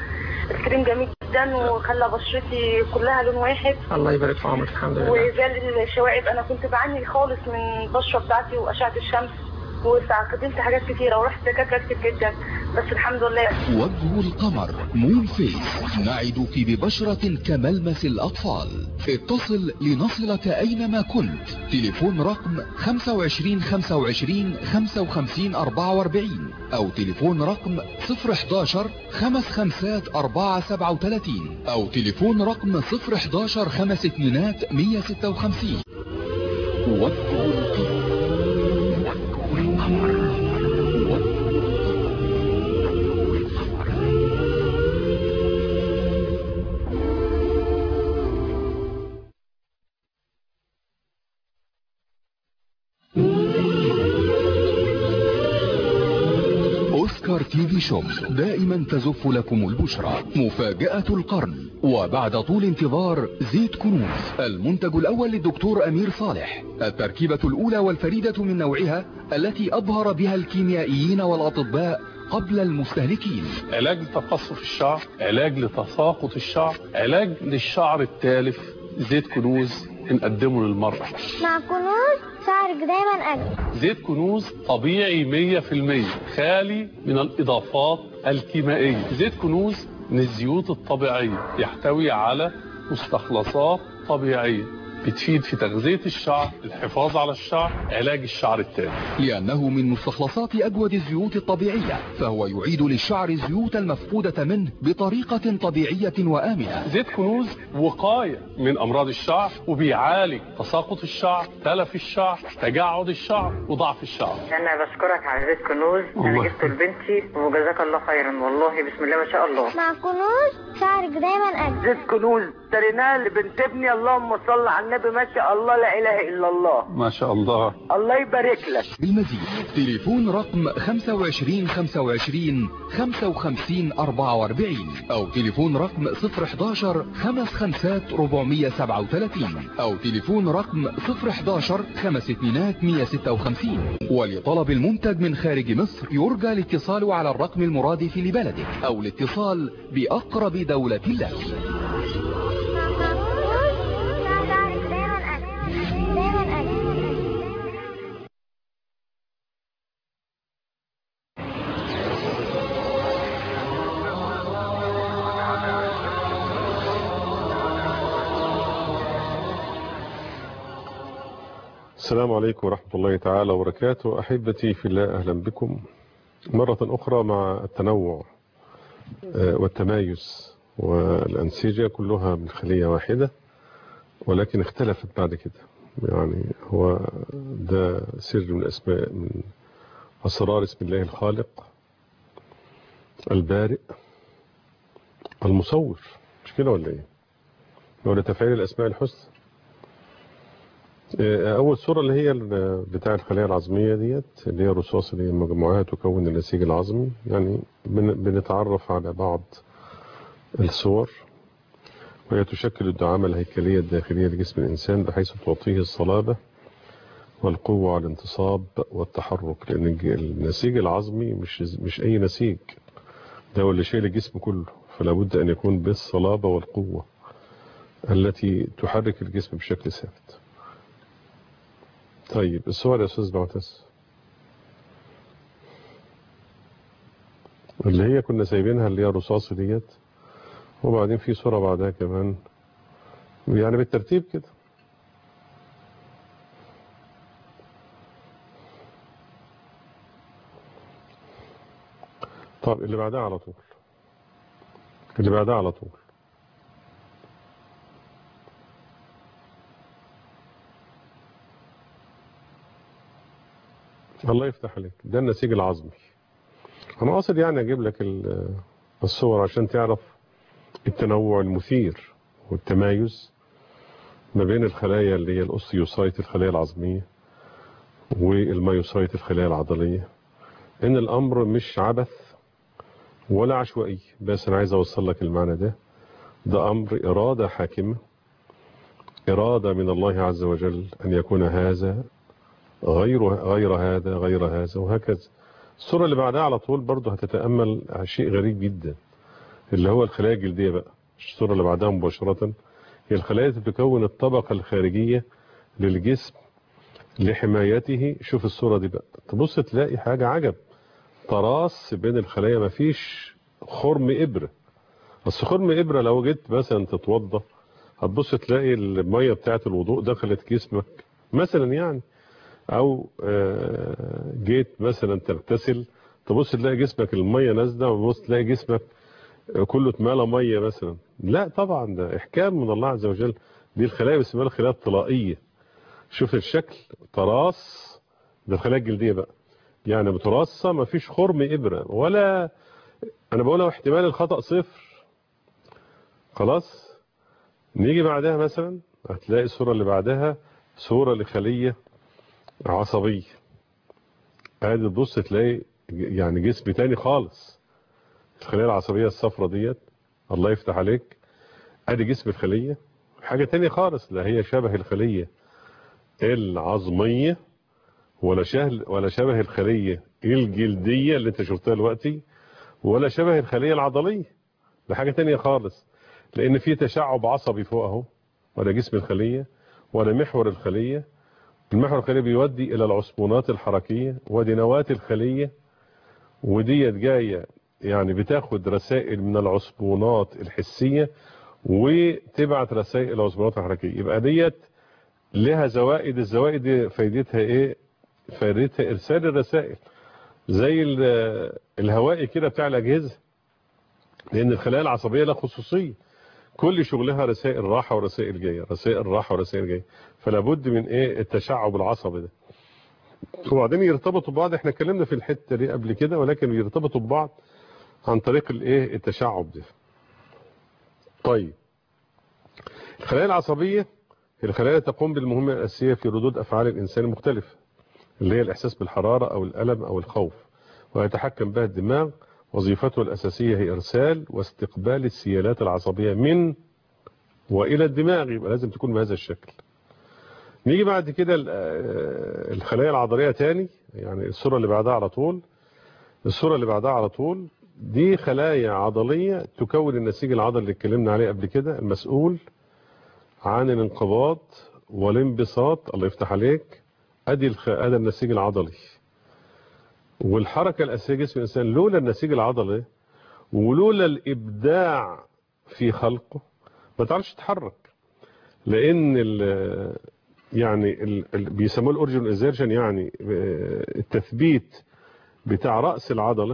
الكريم جميل جدا وخلى بشرتي كلها لون واحد الله يبارك في عمرك الحمد لله وزال الشوائب انا كنت بعاني خالص من البشره بتاعتي واشعه الشمس واستخدمت حاجات كتيره ورحت دكاتره كتير جدا بس الحمد لله وجه القمر مون فيس نعدك ببشرة كملمس الأطفال اتصل لنصلك أينما كنت تليفون رقم 25 25 55 44 أو تليفون رقم 011 خمس خمسات 4 37 أو تليفون رقم 011 خمس اتنينات 156 وجه القمر أوسكار تي في شوب دائما تزف لكم البشرى مفاجأة القرن وبعد طول انتظار زيت كنوز المنتج الأول للدكتور أمير صالح التركيبة الأولى والفريدة من نوعها التي أبهر بها الكيميائيين والأطباء قبل المستهلكين علاج لتقصف الشعر علاج لتساقط الشعر علاج للشعر التالف زيت كنوز نقدمه للمرأة مع كنوز شعرك دايما أجمل زيت كنوز طبيعي 100% خالي من الإضافات الكيميائية زيت كنوز من الزيوت الطبيعية يحتوي على مستخلصات طبيعية بتفيد في تغذية الشعر الحفاظ على الشعر علاج الشعر التالف لأنه من مستخلصات أجود الزيوت الطبيعية فهو يعيد للشعر الزيوت المفقودة منه بطريقة طبيعية وآمنة زيت كنوز وقاية من أمراض الشعر وبيعالج تساقط الشعر تلف الشعر تجعد الشعر وضعف الشعر انا بشكرك على زيت كنوز انا الله. جبته لبنتي وجزاك الله خيرا والله بسم الله ما شاء الله مع كنوز شعرك دايما أجمل زيت كنوز اشتريناه لبنت ابني اللهم صل على النبي ما شاء الله لا اله الا الله ما شاء الله الله يبارك لك بالمزيد تليفون رقم 25 25 55 44 أو تليفون رقم 011 خمس خمسات 437 أو تليفون رقم 011 خمس اتنينات 156 ولطلب المنتج من خارج مصر يرجى الاتصال على الرقم المرادف لبلدك أو الاتصال بأقرب دولة لك مع كنوز شعرك دايما أجمل دايما أجمل السلام عليكم ورحمة الله تعالى وبركاته أحبتي في الله أهلا بكم مرة أخرى مع التنوع آه، والتمايز والأنسجة كلها من خلية واحدة ولكن اختلفت بعد كده يعني هو ده سر من أسماء من أسرار اسم الله الخالق البارئ المصور مش كده ولا ايه ولا تفعيل الأسماء الحسنى أول صورة اللي هي ال- بتاع الخلايا العظمية ديت اللي هي الرصاص اللي هي مجموعات تكون النسيج العظمي يعني بن- بنتعرف على بعض الصور وهي تشكل الدعامة الهيكلية الداخلية لجسم الإنسان بحيث تعطيه الصلابة والقوة على الانتصاب والتحرك لأن الج- النسيج العظمي مش مش أي نسيج ده هو اللي شايل الجسم كله فلا بد أن يكون بالصلابة والقوة التي تحرك الجسم بشكل ثابت طيب الصور يا أستاذ معتز اللي هي كنا سايبينها اللي هي رصاصي ديت وبعدين في صورة بعدها كمان يعني بالترتيب كده طب اللي بعدها على طول اللي بعدها على طول الله يفتح عليك ده النسيج العظمي انا قاصد يعني اجيب لك ال- الصور عشان تعرف التنوع المثير والتمايز ما بين الخلايا اللي هي الاوستيوسايت الخلايا العظميه والمايوسايت الخلايا العضليه ان الامر مش عبث ولا عشوائي بس انا عايز اوصل لك المعنى ده ده امر اراده حاكمه اراده من الله عز وجل ان يكون هذا غير غير هذا غير هذا وهكذا الصورة اللي بعدها على طول برضه هتتأمل شيء غريب جدا اللي هو الخلايا الجلدية بقى الصورة اللي بعدها مباشرة هي الخلايا التي تكون الطبقة الخارجية للجسم لحمايته شوف الصورة دي بقى تبص تلاقي حاجة عجب تراص بين الخلايا مفيش خرم إبرة بس خرم إبرة لو جيت مثلا تتوضى هتبص تلاقي المية بتاعت الوضوء دخلت جسمك مثلا يعني او آه، جيت مثلا تغتسل تبص تلاقي جسمك المية نازلة وتبص تلاقي جسمك كله اتملى مية مثلا لا طبعا ده احكام من الله عز وجل دي الخلايا بيسموها الخلايا الطلائية شوف الشكل تراص ده الخلايا الجلدية بقى يعني متراصة ما فيش خرم إبرة ولا أنا بقولها احتمال الخطأ صفر خلاص نيجي بعدها مثلا هتلاقي الصورة اللي بعدها صورة لخلية عصبية ادي تبص تلاقي يعني جسم تاني خالص الخلية العصبية الصفرة ديت الله يفتح عليك ادي جسم الخلية حاجة تانية خالص لا هي شبه الخلية العظمية ولا شهل ولا شبه الخلية الجلدية اللي انت شفتها دلوقتي ولا شبه الخلية العضلية ده حاجة تانية خالص لان في تشعب عصبي فوق اهو ولا جسم الخلية ولا محور الخلية المحور الخلية بيودي الى العصبونات الحركية ودي نواة الخلية وديت جاية يعني بتاخد رسائل من العصبونات الحسية وتبعت رسائل العصبونات الحركية يبقى ديت لها زوائد الزوائد دي فايدتها ايه فايدتها ارسال الرسائل زي ال- الهوائي كده بتاع الاجهزة لان الخلايا العصبية لها خصوصية كل شغلها رسائل راحة ورسائل جاية رسائل راحة ورسائل جاية فلا بد من ايه التشعب العصبي ده وبعدين يرتبطوا ببعض احنا اتكلمنا في الحتة دي قبل كده ولكن يرتبطوا ببعض عن طريق الايه التشعب ده طيب الخلايا العصبية هي الخلايا التي تقوم بالمهمة الأساسية في ردود أفعال الإنسان المختلفة اللي هي الإحساس بالحرارة أو الألم أو الخوف ويتحكم بها الدماغ وظيفته الأساسية هي إرسال واستقبال السيالات العصبية من وإلى الدماغ يبقى لازم تكون بهذا الشكل نيجي بعد كده ال- آه، الخلايا العضلية تاني يعني الصورة اللي بعدها على طول الصورة اللي بعدها على طول دي خلايا عضلية تكون النسيج العضلي اللي اتكلمنا عليه قبل كده المسؤول عن الانقباض والانبساط الله يفتح عليك ادي الخ... ادي النسيج العضلي والحركة الأساسية جسم الإنسان لولا النسيج العضلي ولولا الإبداع في خلقه ما تعرفش تتحرك لأن ال... يعني ال... ال... بيسموه الأورجن إزيرشن يعني آه، التثبيت بتاع رأس العضلة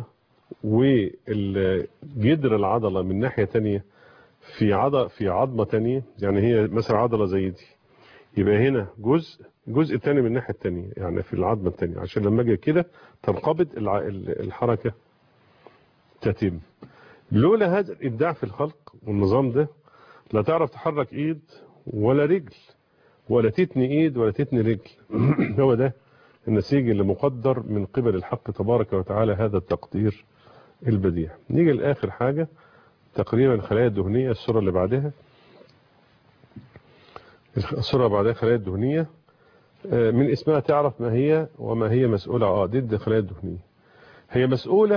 وجدر العضلة من ناحية تانية في عضلة في عظمة تانية يعني هي مثلا عضلة زي دي يبقى هنا جزء جزء تاني من الناحية التانية يعني في العظمة التانية عشان لما اجي كده تنقبض الع- ال- الحركة تتم لولا هذا الإبداع في الخلق والنظام ده لا تعرف تحرك ايد ولا رجل ولا تتني ايد ولا تتني رجل هو ده النسيج اللي مقدر من قبل الحق تبارك وتعالى هذا التقدير البديع نيجي لآخر حاجة تقريبا الخلايا الدهنية الصورة اللي بعدها الصورة اللي بعدها الخلايا الدهنية آه، من اسمها تعرف ما هي وما هي مسؤولة اه ضد الخلايا الدهنية هي مسؤولة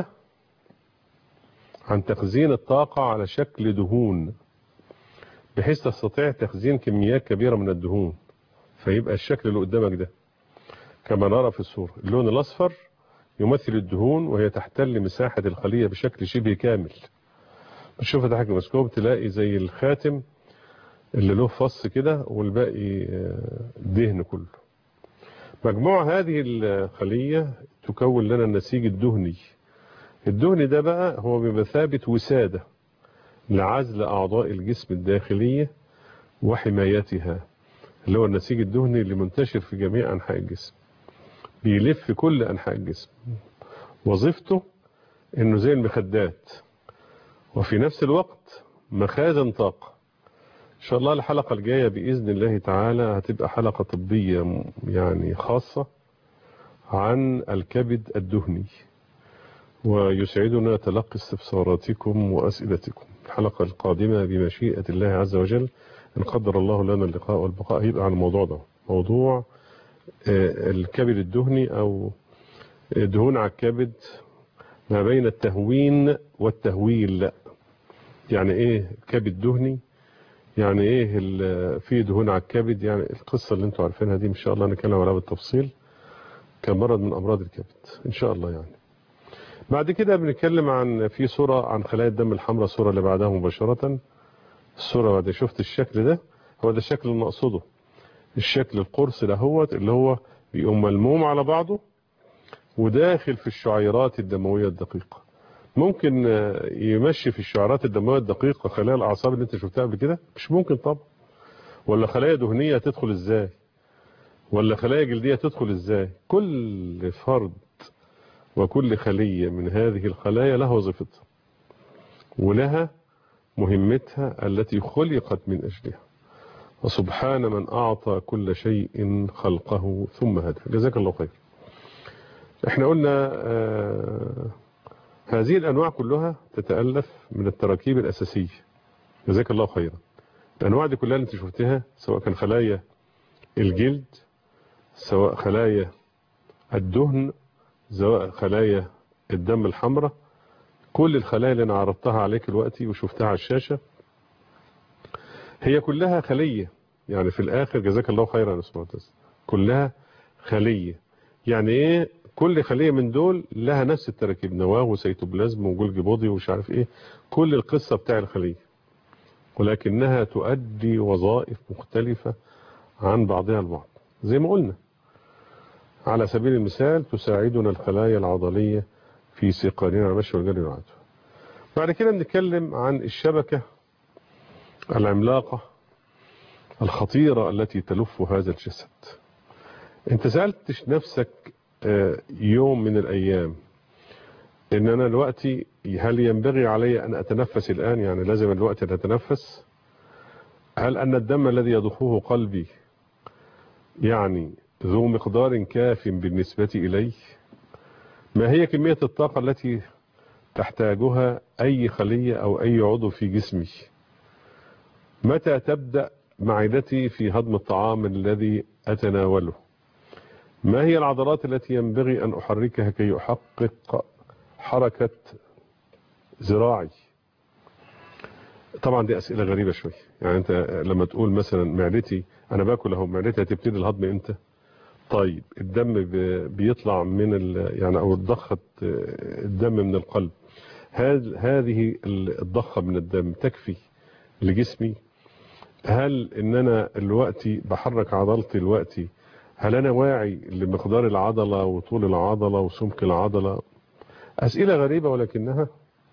عن تخزين الطاقة على شكل دهون بحيث تستطيع تخزين كميات كبيرة من الدهون فيبقى الشكل اللي قدامك ده كما نرى في الصورة اللون الأصفر يمثل الدهون وهي تحتل مساحة الخلية بشكل شبه كامل بتشوف ده حاجة مسكوب تلاقي زي الخاتم اللي له فص كده والباقي آه، دهن كله مجموع هذه الخلية تكون لنا النسيج الدهني الدهني ده بقى هو بمثابة وسادة لعزل أعضاء الجسم الداخلية وحمايتها اللي هو النسيج الدهني اللي منتشر في جميع أنحاء الجسم بيلف في كل أنحاء الجسم وظيفته إنه زي المخدات وفي نفس الوقت مخازن طاقة إن شاء الله الحلقة الجاية بإذن الله تعالى هتبقى حلقة طبية م- يعني خاصة عن الكبد الدهني ويسعدنا تلقي استفساراتكم وأسئلتكم الحلقة القادمة بمشيئة الله عز وجل إن قدر الله لنا اللقاء والبقاء هيبقى عن الموضوع ده موضوع آه، الكبد الدهني أو دهون على الكبد ما بين التهوين والتهويل يعني ايه كبد دهني يعني ايه ال- في دهون على الكبد يعني القصة اللي انتوا عارفينها دي ان شاء الله نتكلم عليها بالتفصيل كمرض من امراض الكبد ان شاء الله يعني بعد كده بنتكلم عن في صورة عن خلايا الدم الحمراء الصورة اللي بعدها مباشرة الصورة بعد شفت الشكل ده هو ده الشكل اللي مقصوده الشكل القرص دهوت اللي هو بيقوم ملموم على بعضه وداخل في الشعيرات الدموية الدقيقة ممكن آه، يمشي في الشعيرات الدموية الدقيقة خلايا الأعصاب اللي انت شفتها قبل كده مش ممكن طبعا ولا خلايا دهنية تدخل ازاي ولا خلايا جلدية تدخل ازاي كل فرد وكل خلية من هذه الخلايا لها وظيفتها ولها مهمتها التي خلقت من أجلها وسبحان من أعطى كل شيء خلقه ثم هدى جزاك الله خير احنا قلنا آه هذه الأنواع كلها تتألف من التراكيب الأساسية جزاك الله خيرا الأنواع دي كلها اللي انت شفتها سواء كان خلايا الجلد سواء خلايا الدهن سواء خلايا الدم الحمراء كل الخلايا اللي انا عرضتها عليك دلوقتي وشفتها على الشاشة هي كلها خلية يعني في الآخر جزاك الله خيرا يا أستاذ معتز كلها خلية يعني ايه كل خلية من دول لها نفس التراكيب نواة وسيتوبلازم وجولجي بودي ومش عارف ايه كل القصة بتاع الخلية ولكنها تؤدي وظائف مختلفة عن بعضها البعض زي ما قلنا على سبيل المثال تساعدنا الخلايا العضلية في سيقاننا على المشي والجري والعدوى بعد كده بنتكلم عن الشبكة العملاقة الخطيرة التي تلف هذا الجسد انت سألتش نفسك آه، يوم من الأيام ان انا دلوقتي هل ينبغي علي ان اتنفس الان يعني لازم الوقت ان اتنفس هل ان الدم الذي يضخه قلبي يعني ذو مقدار كاف بالنسبة إليه ما هي كمية الطاقة التي تحتاجها أي خلية أو أي عضو في جسمي متى تبدأ معدتي في هضم الطعام الذي أتناوله ما هي العضلات التي ينبغي أن أحركها كي أحقق حركة ذراعي طبعا دي أسئلة غريبة شوي يعني أنت لما تقول مثلا معدتي أنا باكل أهو معدتي هتبتدي الهضم إمتى طيب الدم ب- بيطلع من ال يعني أو الضخة الدم من القلب هذ- هذه الضخة من الدم تكفي لجسمي هل ان انا دلوقتي بحرك عضلتي دلوقتي هل انا واعي لمقدار العضلة وطول العضلة وسمك العضلة اسئلة غريبة ولكنها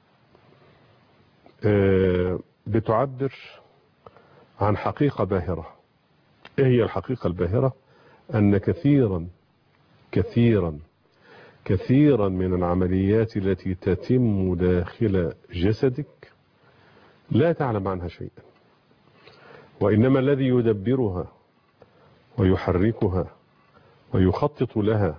آه، بتعبر عن حقيقة باهرة ايه هي الحقيقة الباهرة ان كثيرا كثيرا كثيرا من العمليات التي تتم داخل جسدك لا تعلم عنها شيئا وإنما الذي يدبرها ويحركها ويخطط لها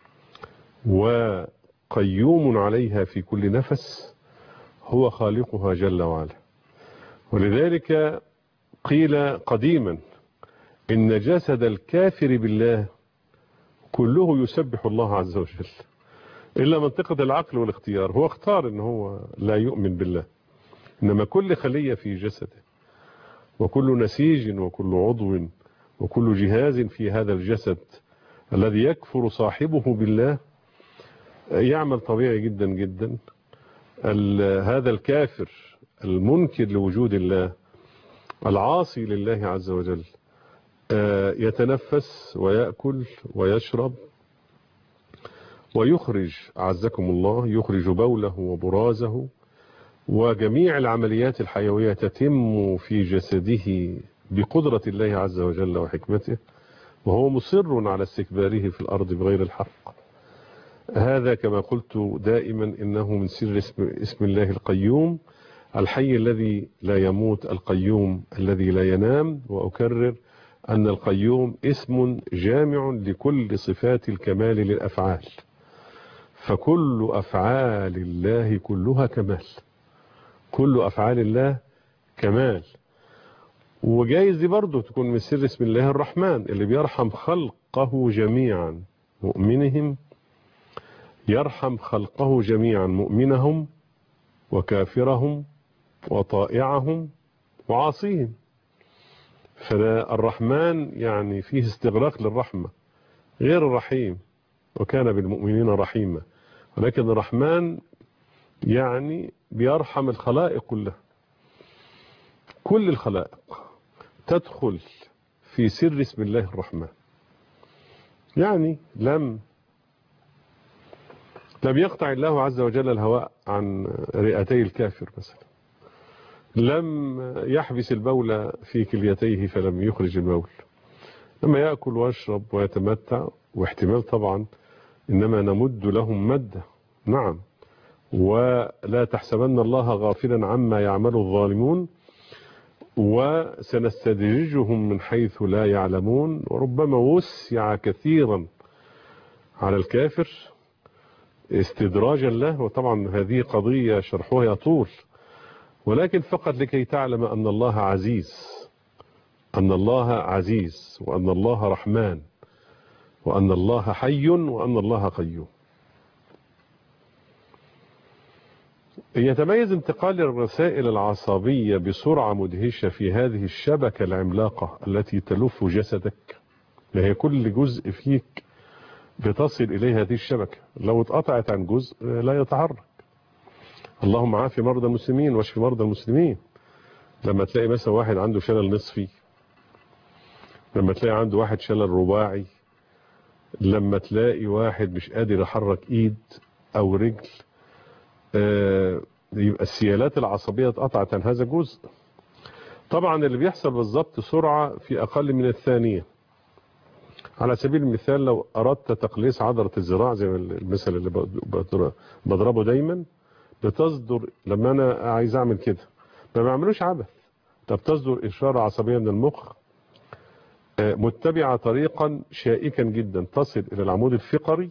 وقيوم عليها في كل نفس هو خالقها جل وعلا ولذلك قيل قديما إن جسد الكافر بالله كله يسبح الله عز وجل إلا منطقة العقل والاختيار هو اختار إن هو لا يؤمن بالله إنما كل خلية في جسده وكل نسيج وكل عضو وكل جهاز في هذا الجسد الذي يكفر صاحبه بالله يعمل طبيعي جدا جدا ال- هذا الكافر المنكر لوجود الله العاصي لله عز وجل آه، يتنفس ويأكل ويشرب ويخرج عزكم الله يخرج بوله وبرازه وجميع العمليات الحيوية تتم في جسده بقدرة الله عز وجل وحكمته وهو مصر على استكباره في الأرض بغير الحق هذا كما قلت دائما إنه من سر اسم, اسم الله القيوم الحي الذي لا يموت القيوم الذي لا ينام وأكرر أن القيوم اسم جامع لكل صفات الكمال للأفعال فكل أفعال الله كلها كمال كل أفعال الله كمال وجايز دي برضه تكون من سر اسم الله الرحمن اللي بيرحم خلقه جميعا مؤمنهم يرحم خلقه جميعا مؤمنهم وكافرهم وطائعهم وعاصيهم فالرحمن يعني فيه استغراق للرحمة غير الرحيم وكان بالمؤمنين رحيما ولكن الرحمن يعني بيرحم الخلائق كلها كل الخلائق تدخل في سر اسم الله الرحمن يعني لم لم يقطع الله عز وجل الهواء عن رئتي الكافر مثلا لم يحبس البول في كليتيه فلم يخرج البول لما يأكل ويشرب ويتمتع واحتمال طبعا إنما نمد لهم مدة نعم ولا تحسبن الله غافلا عما يعمل الظالمون وسنستدرجهم من حيث لا يعلمون وربما وسع كثيرا على الكافر استدراجا له وطبعا هذه قضية شرحها يطول ولكن فقط لكي تعلم أن الله عزيز أن الله عزيز وأن الله رحمن وأن الله حي وأن الله قيوم يتميز انتقال الرسائل العصبية بسرعة مدهشة في هذه الشبكة العملاقة التي تلف جسدك هي كل جزء فيك بتصل إليه هذه الشبكة لو اتقطعت عن جزء لا يتحرك اللهم عافي مرضى المسلمين واشفي مرضى المسلمين لما تلاقي مثلا واحد عنده شلل نصفي لما تلاقي عنده واحد شلل رباعي لما تلاقي واحد مش قادر يحرك ايد او رجل آه يبقى السيالات العصبية اتقطعت عن هذا الجزء طبعا اللي بيحصل بالظبط سرعة في اقل من الثانية على سبيل المثال لو اردت تقليص عضلة الذراع زي المثل اللي بضربه دايما بتصدر لما انا عايز اعمل كده ما بعملوش عبث طب تصدر اشارة عصبية من المخ متبعة طريقا شائكا جدا تصل الى العمود الفقري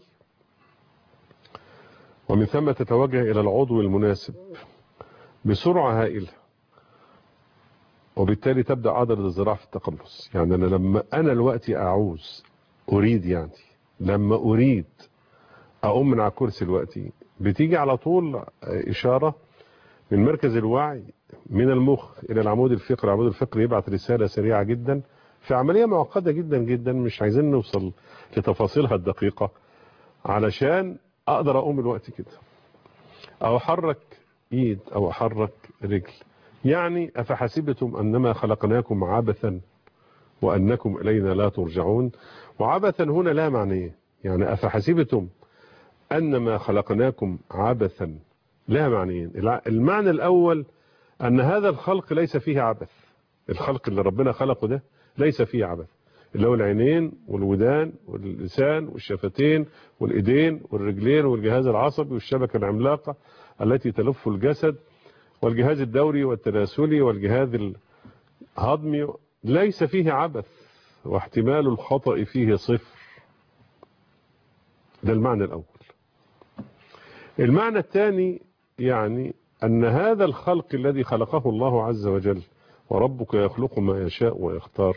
ومن ثم تتوجه الى العضو المناسب بسرعة هائلة وبالتالي تبدأ عضلة الذراع في التقلص يعني انا لما انا الوقت اعوز اريد يعني لما اريد اقوم من على الكرسي دلوقتي بتيجي على طول اشارة من مركز الوعي من المخ الى العمود الفقري العمود الفقري يبعث رسالة سريعة جدا في عملية معقدة جدا جدا مش عايزين نوصل لتفاصيلها الدقيقة علشان اقدر اقوم الوقت كده او احرك ايد او احرك رجل يعني افحسبتم انما خلقناكم عبثا وانكم الينا لا ترجعون وعبثا هنا لا معنيه يعني افحسبتم انما خلقناكم عبثا لا معنيين المعنى الاول ان هذا الخلق ليس فيه عبث الخلق اللي ربنا خلقه ده ليس فيه عبث اللي هو العينين والودان واللسان والشفتين والايدين والرجلين والجهاز العصبي والشبكة العملاقة التي تلف الجسد والجهاز الدوري والتناسلي والجهاز الهضمي ليس فيه عبث واحتمال الخطأ فيه صفر ده المعنى الأول المعنى الثاني يعني أن هذا الخلق الذي خلقه الله عز وجل وربك يخلق ما يشاء ويختار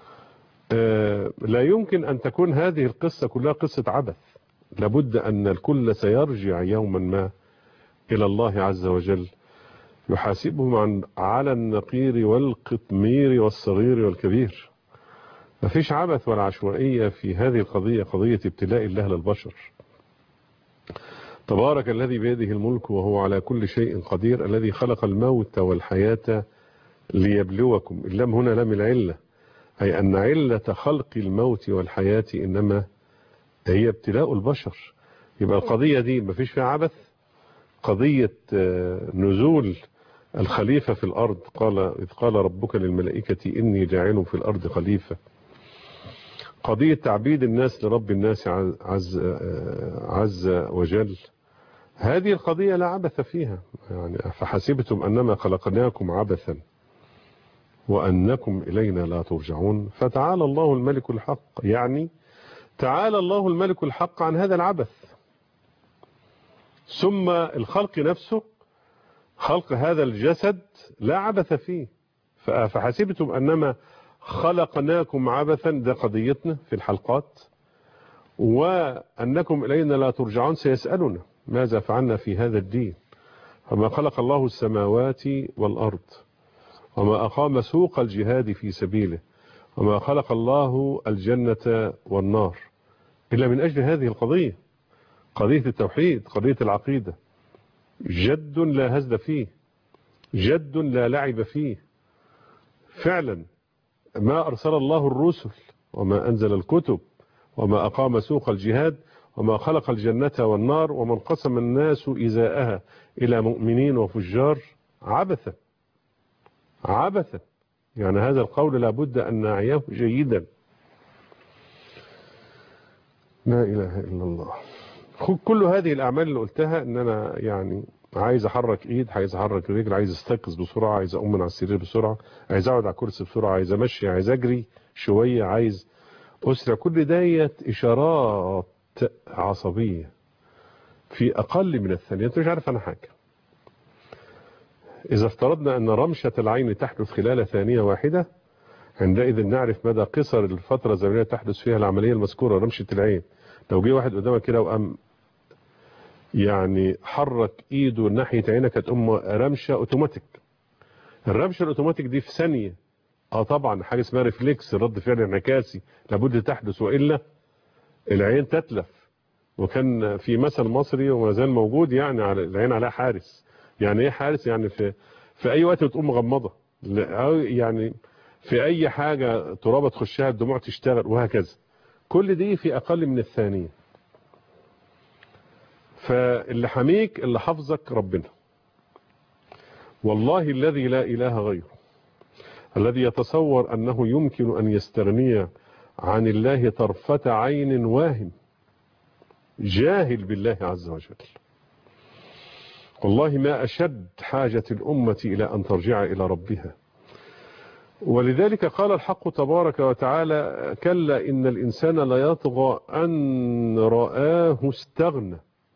لا يمكن أن تكون هذه القصة كلها قصة عبث لابد أن الكل سيرجع يوما ما إلى الله عز وجل يحاسبهم عن على النقير والقطمير والصغير والكبير ما فيش عبث ولا عشوائية في هذه القضية قضية ابتلاء الله للبشر تبارك الذي بيده الملك وهو على كل شيء قدير الذي خلق الموت والحياة ليبلوكم اللام هنا لام العلة أي أن علة خلق الموت والحياة إنما هي ابتلاء البشر يبقى القضية دي ما فيش فيها عبث قضية نزول الخليفة في الأرض قال إذ قال ربك للملائكة إني جاعل في الأرض خليفة قضية تعبيد الناس لرب الناس عز, عز وجل هذه القضية لا عبث فيها يعني فحسبتم أنما خلقناكم عبثا وأنكم إلينا لا ترجعون فتعالى الله الملك الحق يعني تعالى الله الملك الحق عن هذا العبث ثم الخلق نفسه خلق هذا الجسد لا عبث فيه فحسبتم أنما خلقناكم عبثا ده قضيتنا في الحلقات وأنكم إلينا لا ترجعون سيسألنا ماذا فعلنا في هذا الدين وما خلق الله السماوات والأرض وما أقام سوق الجهاد في سبيله وما خلق الله الجنة والنار إلا من أجل هذه القضية قضية التوحيد قضية العقيدة جد لا هزل فيه جد لا لعب فيه فعلا ما أرسل الله الرسل وما أنزل الكتب وما أقام سوق الجهاد وما خلق الجنة والنار وما انقسم الناس إزاءها إلى مؤمنين وفجار عبثا عبثا يعني هذا القول لابد أن نعيه جيدا لا إله إلا الله كل هذه الأعمال اللي قلتها أن أنا يعني عايز أحرك إيد عايز أحرك رجل عايز أستيقظ بسرعة عايز أقوم من على السرير بسرعة عايز أقعد على الكرسي بسرعة عايز أمشي عايز أجري شوية عايز أسرع كل ديت إشارات عصبية في أقل من الثانية أنت مش عارف أنا حاجة إذا افترضنا أن رمشة العين تحدث خلال ثانية واحدة عندئذ نعرف مدى قصر الفترة الزمنية تحدث فيها العملية المذكورة رمشة العين لو جه واحد قدامك كده وقام يعني حرك ايده ناحية عينك هتقوم رمشة اوتوماتيك الرمشة الاوتوماتيك دي في ثانية اه طبعا حاجة اسمها ريفلكس رد فعل انعكاسي لابد تحدث وإلا العين تتلف وكان في مثل مصري وما زال موجود يعني على العين عليها حارس يعني ايه حارس يعني في في اي وقت بتقوم مغمضة يعني في اي حاجة ترابة تخشها الدموع تشتغل وهكذا كل دي في اقل من الثانية فاللي حميك اللي حفظك ربنا والله الذي لا اله غيره الذي يتصور انه يمكن ان يستغني عن الله طرفة عين واهم جاهل بالله عز وجل والله ما أشد حاجة الأمة إلى أن ترجع إلى ربها ولذلك قال الحق تبارك وتعالى كلا إن الإنسان لا يطغى أن رآه استغنى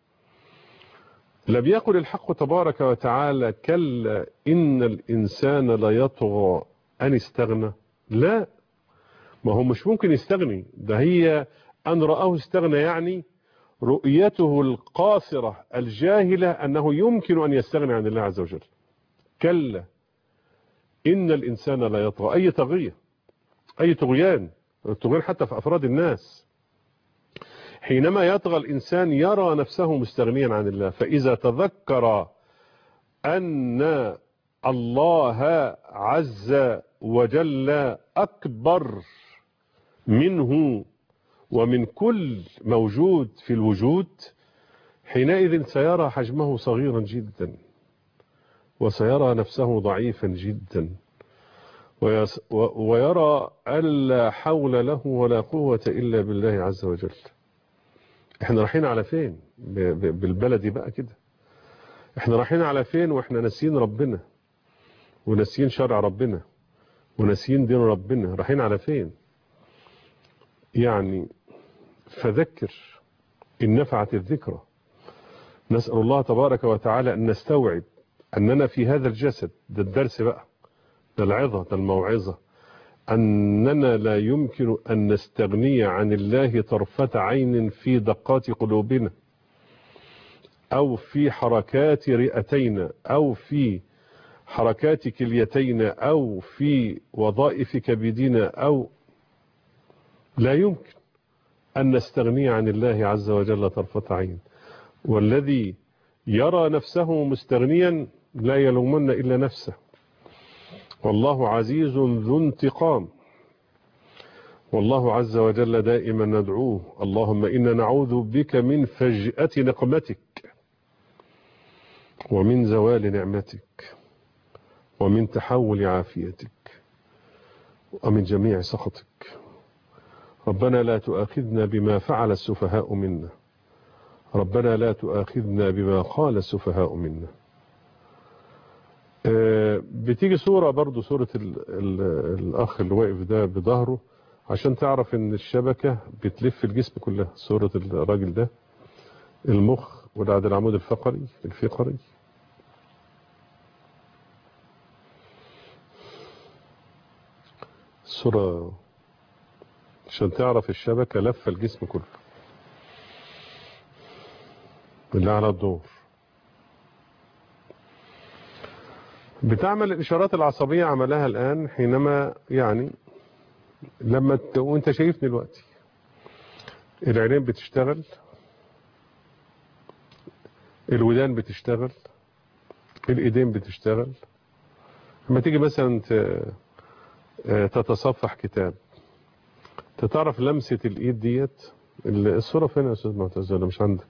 لم يقل الحق تبارك وتعالى كلا إن الإنسان لا يطغى أن استغنى لا ما هو مش ممكن يستغني ده هي أن رآه استغنى يعني رؤيته القاصرة الجاهلة أنه يمكن أن يستغني عن الله عز وجل كلا إن الإنسان لا يطغى أي طغية أي طغيان الطغيان حتى في أفراد الناس حينما يطغى الإنسان يرى نفسه مستغنيا عن الله فإذا تذكر أن الله عز وجل أكبر منه ومن كل موجود في الوجود حينئذ سيرى حجمه صغيرا جدا وسيرى نفسه ضعيفا جدا ويرى ألا حول له ولا قوة إلا بالله عز وجل احنا رايحين على فين بالبلدي بقى كده احنا رايحين على فين واحنا ناسيين ربنا وناسيين شرع ربنا وناسيين دين ربنا رايحين على فين يعني فذكر إن نفعت الذكرى نسأل الله تبارك وتعالى أن نستوعب أننا في هذا الجسد ده الدرس بقى ده العظة ده الموعظة أننا لا يمكن أن نستغني عن الله طرفة عين في دقات قلوبنا أو في حركات رئتينا أو في حركات كليتينا أو في وظائف كبدنا أو لا يمكن أن نستغني عن الله عز وجل طرفة عين والذي يرى نفسه مستغنيا لا يلومن إلا نفسه والله عزيز ذو انتقام والله عز وجل دائما ندعوه اللهم إنا نعوذ بك من فجأة نقمتك ومن زوال نعمتك ومن تحول عافيتك ومن جميع سخطك ربنا لا تؤاخذنا بما فعل السفهاء منا ربنا لا تؤاخذنا بما قال السفهاء منا بتيجي صورة برضو صورة ال ال الأخ اللي واقف ده بظهره عشان تعرف ان الشبكة بتلف الجسم كلها صورة الراجل ده المخ والعد العمود الفقري الفقري الصورة عشان تعرف الشبكة لفة الجسم كله بالله على الدور بتعمل الإشارات العصبية عملها الآن حينما يعني لما ت... وانت شايفني دلوقتي العينين بتشتغل الودان بتشتغل الايدين بتشتغل لما تيجي مثلا ت... آه، تتصفح كتاب تعرف لمسة الايد ديت ال- الصورة فين يا استاذ معتز ولا مش عندك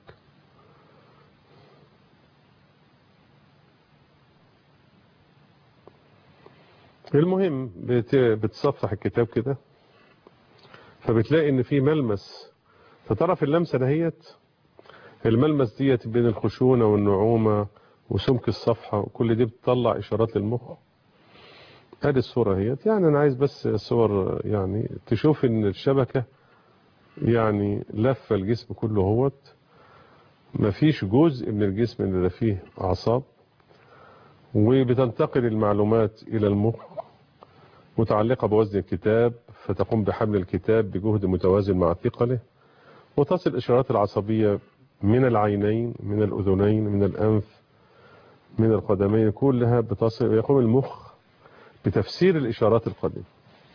المهم بت... بتصفح الكتاب كده فبتلاقي ان في ملمس فتعرف اللمسة دهيت الملمس ديت بين الخشونة والنعومة وسمك الصفحة وكل دي بتطلع اشارات للمخ ادي الصورة هيت يعني انا عايز بس صور يعني تشوف ان الشبكة يعني لفة الجسم كله هوت مفيش جزء من الجسم اللي فيه اعصاب وبتنتقل المعلومات الى المخ متعلقة بوزن الكتاب فتقوم بحمل الكتاب بجهد متوازن مع ثقله وتصل الإشارات العصبية من العينين من الأذنين من الأنف من القدمين كلها بتصل ويقوم المخ بتفسير الإشارات القديمة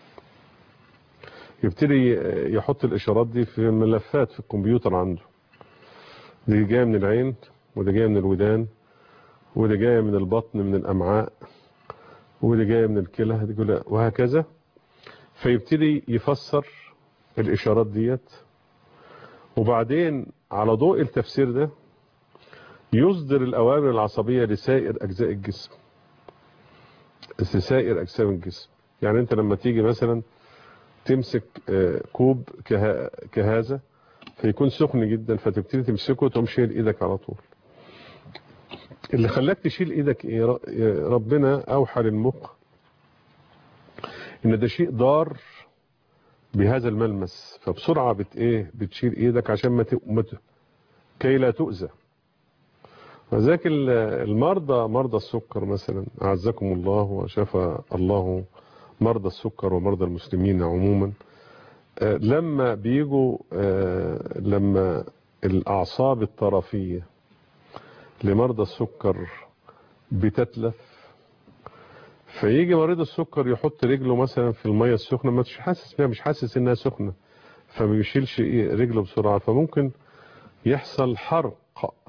يبتدي يحط الإشارات دي في ملفات في الكمبيوتر عنده دي جاية من العين وده جاية من الودان وده جاية من البطن من الأمعاء ودي جاية من الكلى دي كلها وهكذا فيبتدي يفسر الإشارات ديت وبعدين على ضوء التفسير ده يصدر الأوامر العصبية لسائر أجزاء الجسم لسائر أجسام الجسم يعني أنت لما تيجي مثلا تمسك آه، كوب كه- كهذا فيكون سخن جدا فتبتدي تمسكه وتقوم شايل ايدك على طول اللي خلاك تشيل ايدك ايه ر- ربنا اوحى للمخ ان ده شيء ضار بهذا الملمس فبسرعة بت ايه بتشيل ايدك عشان ما ت- ما ت- كي لا تؤذى وذاك ال- المرضى مرضى السكر مثلا اعزكم الله وشفى الله مرضى السكر ومرضى المسلمين عموما آه، لما بيجوا آه، لما الاعصاب الطرفيه لمرضى السكر بتتلف فيجي مريض السكر يحط رجله مثلا في المية السخنة ما مش حاسس بيها مش حاسس انها سخنة فما بيشيلش إيه رجله بسرعة فممكن يحصل حرق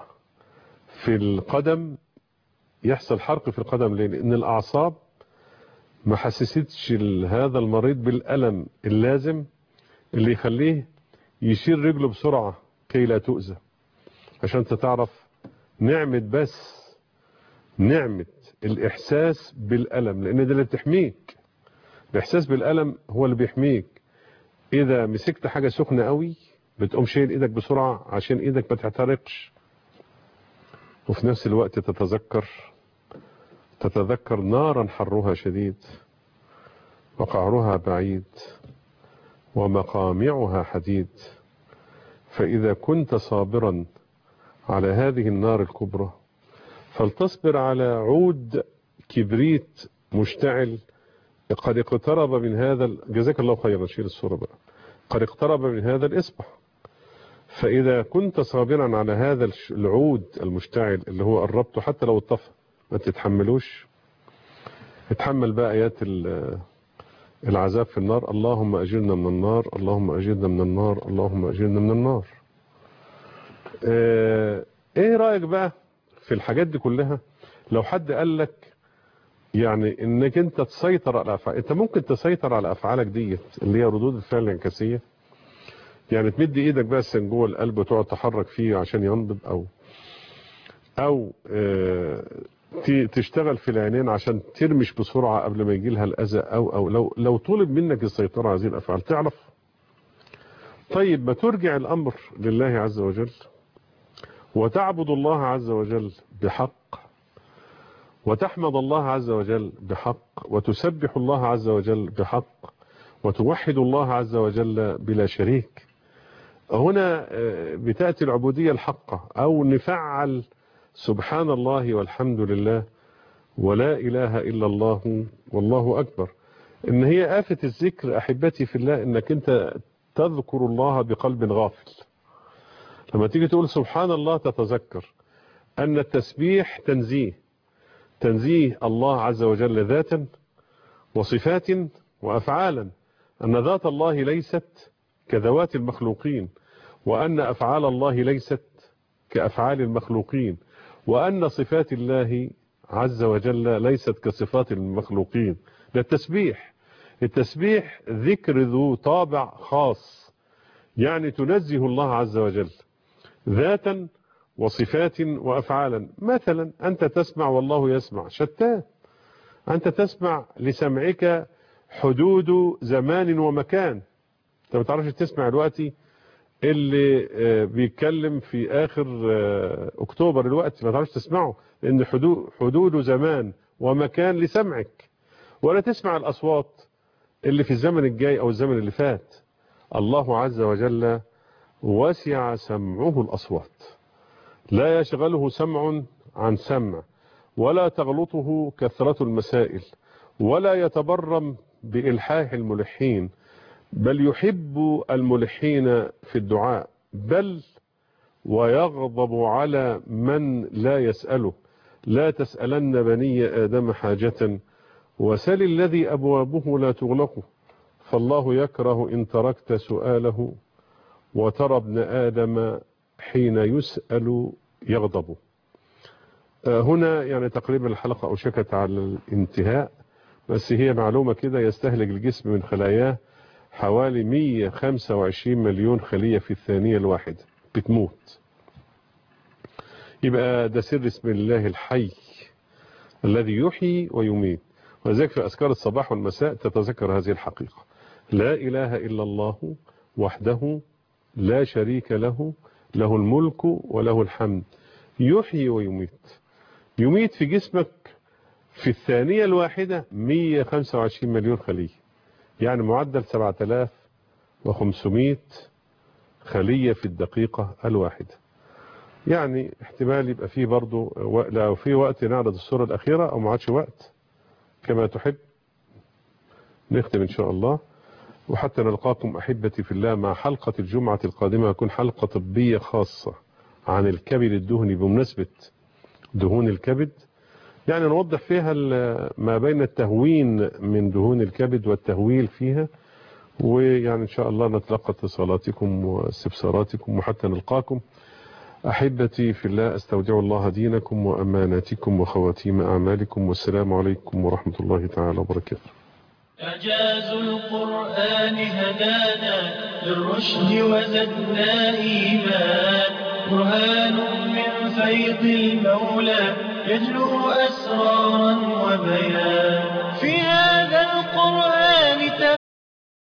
في القدم يحصل حرق في القدم ليه؟ لان الاعصاب ما حسستش ال- هذا المريض بالالم اللازم اللي يخليه يشيل رجله بسرعة كي لا تؤذى عشان انت تعرف نعمة بس نعمة الإحساس بالألم لأن ده اللي بتحميك الإحساس بالألم هو اللي بيحميك إذا مسكت حاجة سخنة قوي بتقوم شايل إيدك بسرعة عشان إيدك ما تحترقش وفي نفس الوقت تتذكر تتذكر نارا حرها شديد وقعرها بعيد ومقامعها حديد فإذا كنت صابرا على هذه النار الكبرى فلتصبر على عود كبريت مشتعل قد اقترب من هذا ال- جزاك الله خيرا شيل الصورة بقى قد اقترب من هذا الإصبع فإذا كنت صابرا على هذا الش- العود المشتعل اللي هو قربته حتى لو اتطفى ما تتحملوش اتحمل بقى آيات ال- العذاب في النار اللهم أجرنا من النار اللهم أجرنا من النار اللهم أجرنا من النار اه ايه رأيك بقى في الحاجات دي كلها لو حد قال لك يعني انك انت تسيطر على افعال انت ممكن تسيطر على افعالك ديت اللي هي ردود الفعل الانعكاسيه يعني تمد ايدك بس جوه القلب وتقعد تحرك فيه عشان ينبض او او اه ت- تشتغل في العينين عشان ترمش بسرعه قبل ما يجي لها الاذى او او لو لو طلب منك السيطره على هذه الافعال تعرف طيب ما ترجع الامر لله عز وجل وتعبد الله عز وجل بحق وتحمد الله عز وجل بحق وتسبح الله عز وجل بحق وتوحد الله عز وجل بلا شريك هنا آه، بتأتي العبودية الحقة أو نفعل سبحان الله والحمد لله ولا إله إلا الله والله أكبر إن هي آفة الذكر أحبتي في الله إنك أنت تذكر الله بقلب غافل لما تيجي تقول سبحان الله تتذكر أن التسبيح تنزيه تنزيه الله عز وجل ذاتا وصفات وأفعالا أن ذات الله ليست كذوات المخلوقين وأن أفعال الله ليست كأفعال المخلوقين وأن صفات الله عز وجل ليست كصفات المخلوقين ده التسبيح التسبيح ذكر ذو طابع خاص يعني تنزه الله عز وجل ذاتا وصفات وأفعالا مثلا أنت تسمع والله يسمع شتان أنت تسمع لسمعك حدود زمان ومكان انت ما تعرفش تسمع دلوقتي اللي بيتكلم في آخر أكتوبر الوقت ما تعرفش تسمعه لأن حدود, حدود زمان ومكان لسمعك ولا تسمع الأصوات اللي في الزمن الجاي أو الزمن اللي فات الله عز وجل وسع سمعه الأصوات لا يشغله سمع عن سمع ولا تغلطه كثرة المسائل ولا يتبرم بإلحاح الملحين بل يحب الملحين في الدعاء بل ويغضب على من لا يسأله لا تسألن بني آدم حاجة وسل الذي أبوابه لا تغلق فالله يكره إن تركت سؤاله وترى ابن آدم حين يسأل يغضب هنا يعني تقريبا الحلقة أوشكت على الانتهاء بس هي معلومة كده يستهلك الجسم من خلاياه حوالي 125 مليون خلية في الثانية الواحدة بتموت يبقى ده سر اسم الله الحي الذي يحيي ويميت ولذلك في أذكار الصباح والمساء تتذكر هذه الحقيقة لا إله إلا الله وحده لا شريك له له الملك وله الحمد يحيي ويميت يميت في جسمك في الثانية الواحدة 125 مليون خلية يعني معدل 7500 خلية في الدقيقة الواحدة يعني احتمال يبقى فيه برضو لو في وقت نعرض الصورة الأخيرة أو ما عادش وقت كما تحب نختم إن شاء الله وحتى نلقاكم أحبتي في الله مع حلقة الجمعة القادمة يكون حلقة طبية خاصة عن الكبد الدهني بمناسبة دهون الكبد يعني نوضح فيها ما بين التهوين من دهون الكبد والتهويل فيها ويعني إن شاء الله نتلقى اتصالاتكم واستفساراتكم وحتى نلقاكم أحبتي في الله أستودع الله دينكم وأماناتكم وخواتيم أعمالكم والسلام عليكم ورحمة الله تعالى وبركاته إعجاز القرآن هدانا للرشد وزدنا إيمان برهان من فيض المولى يجلو أسرارا وبيان في هذا القرآن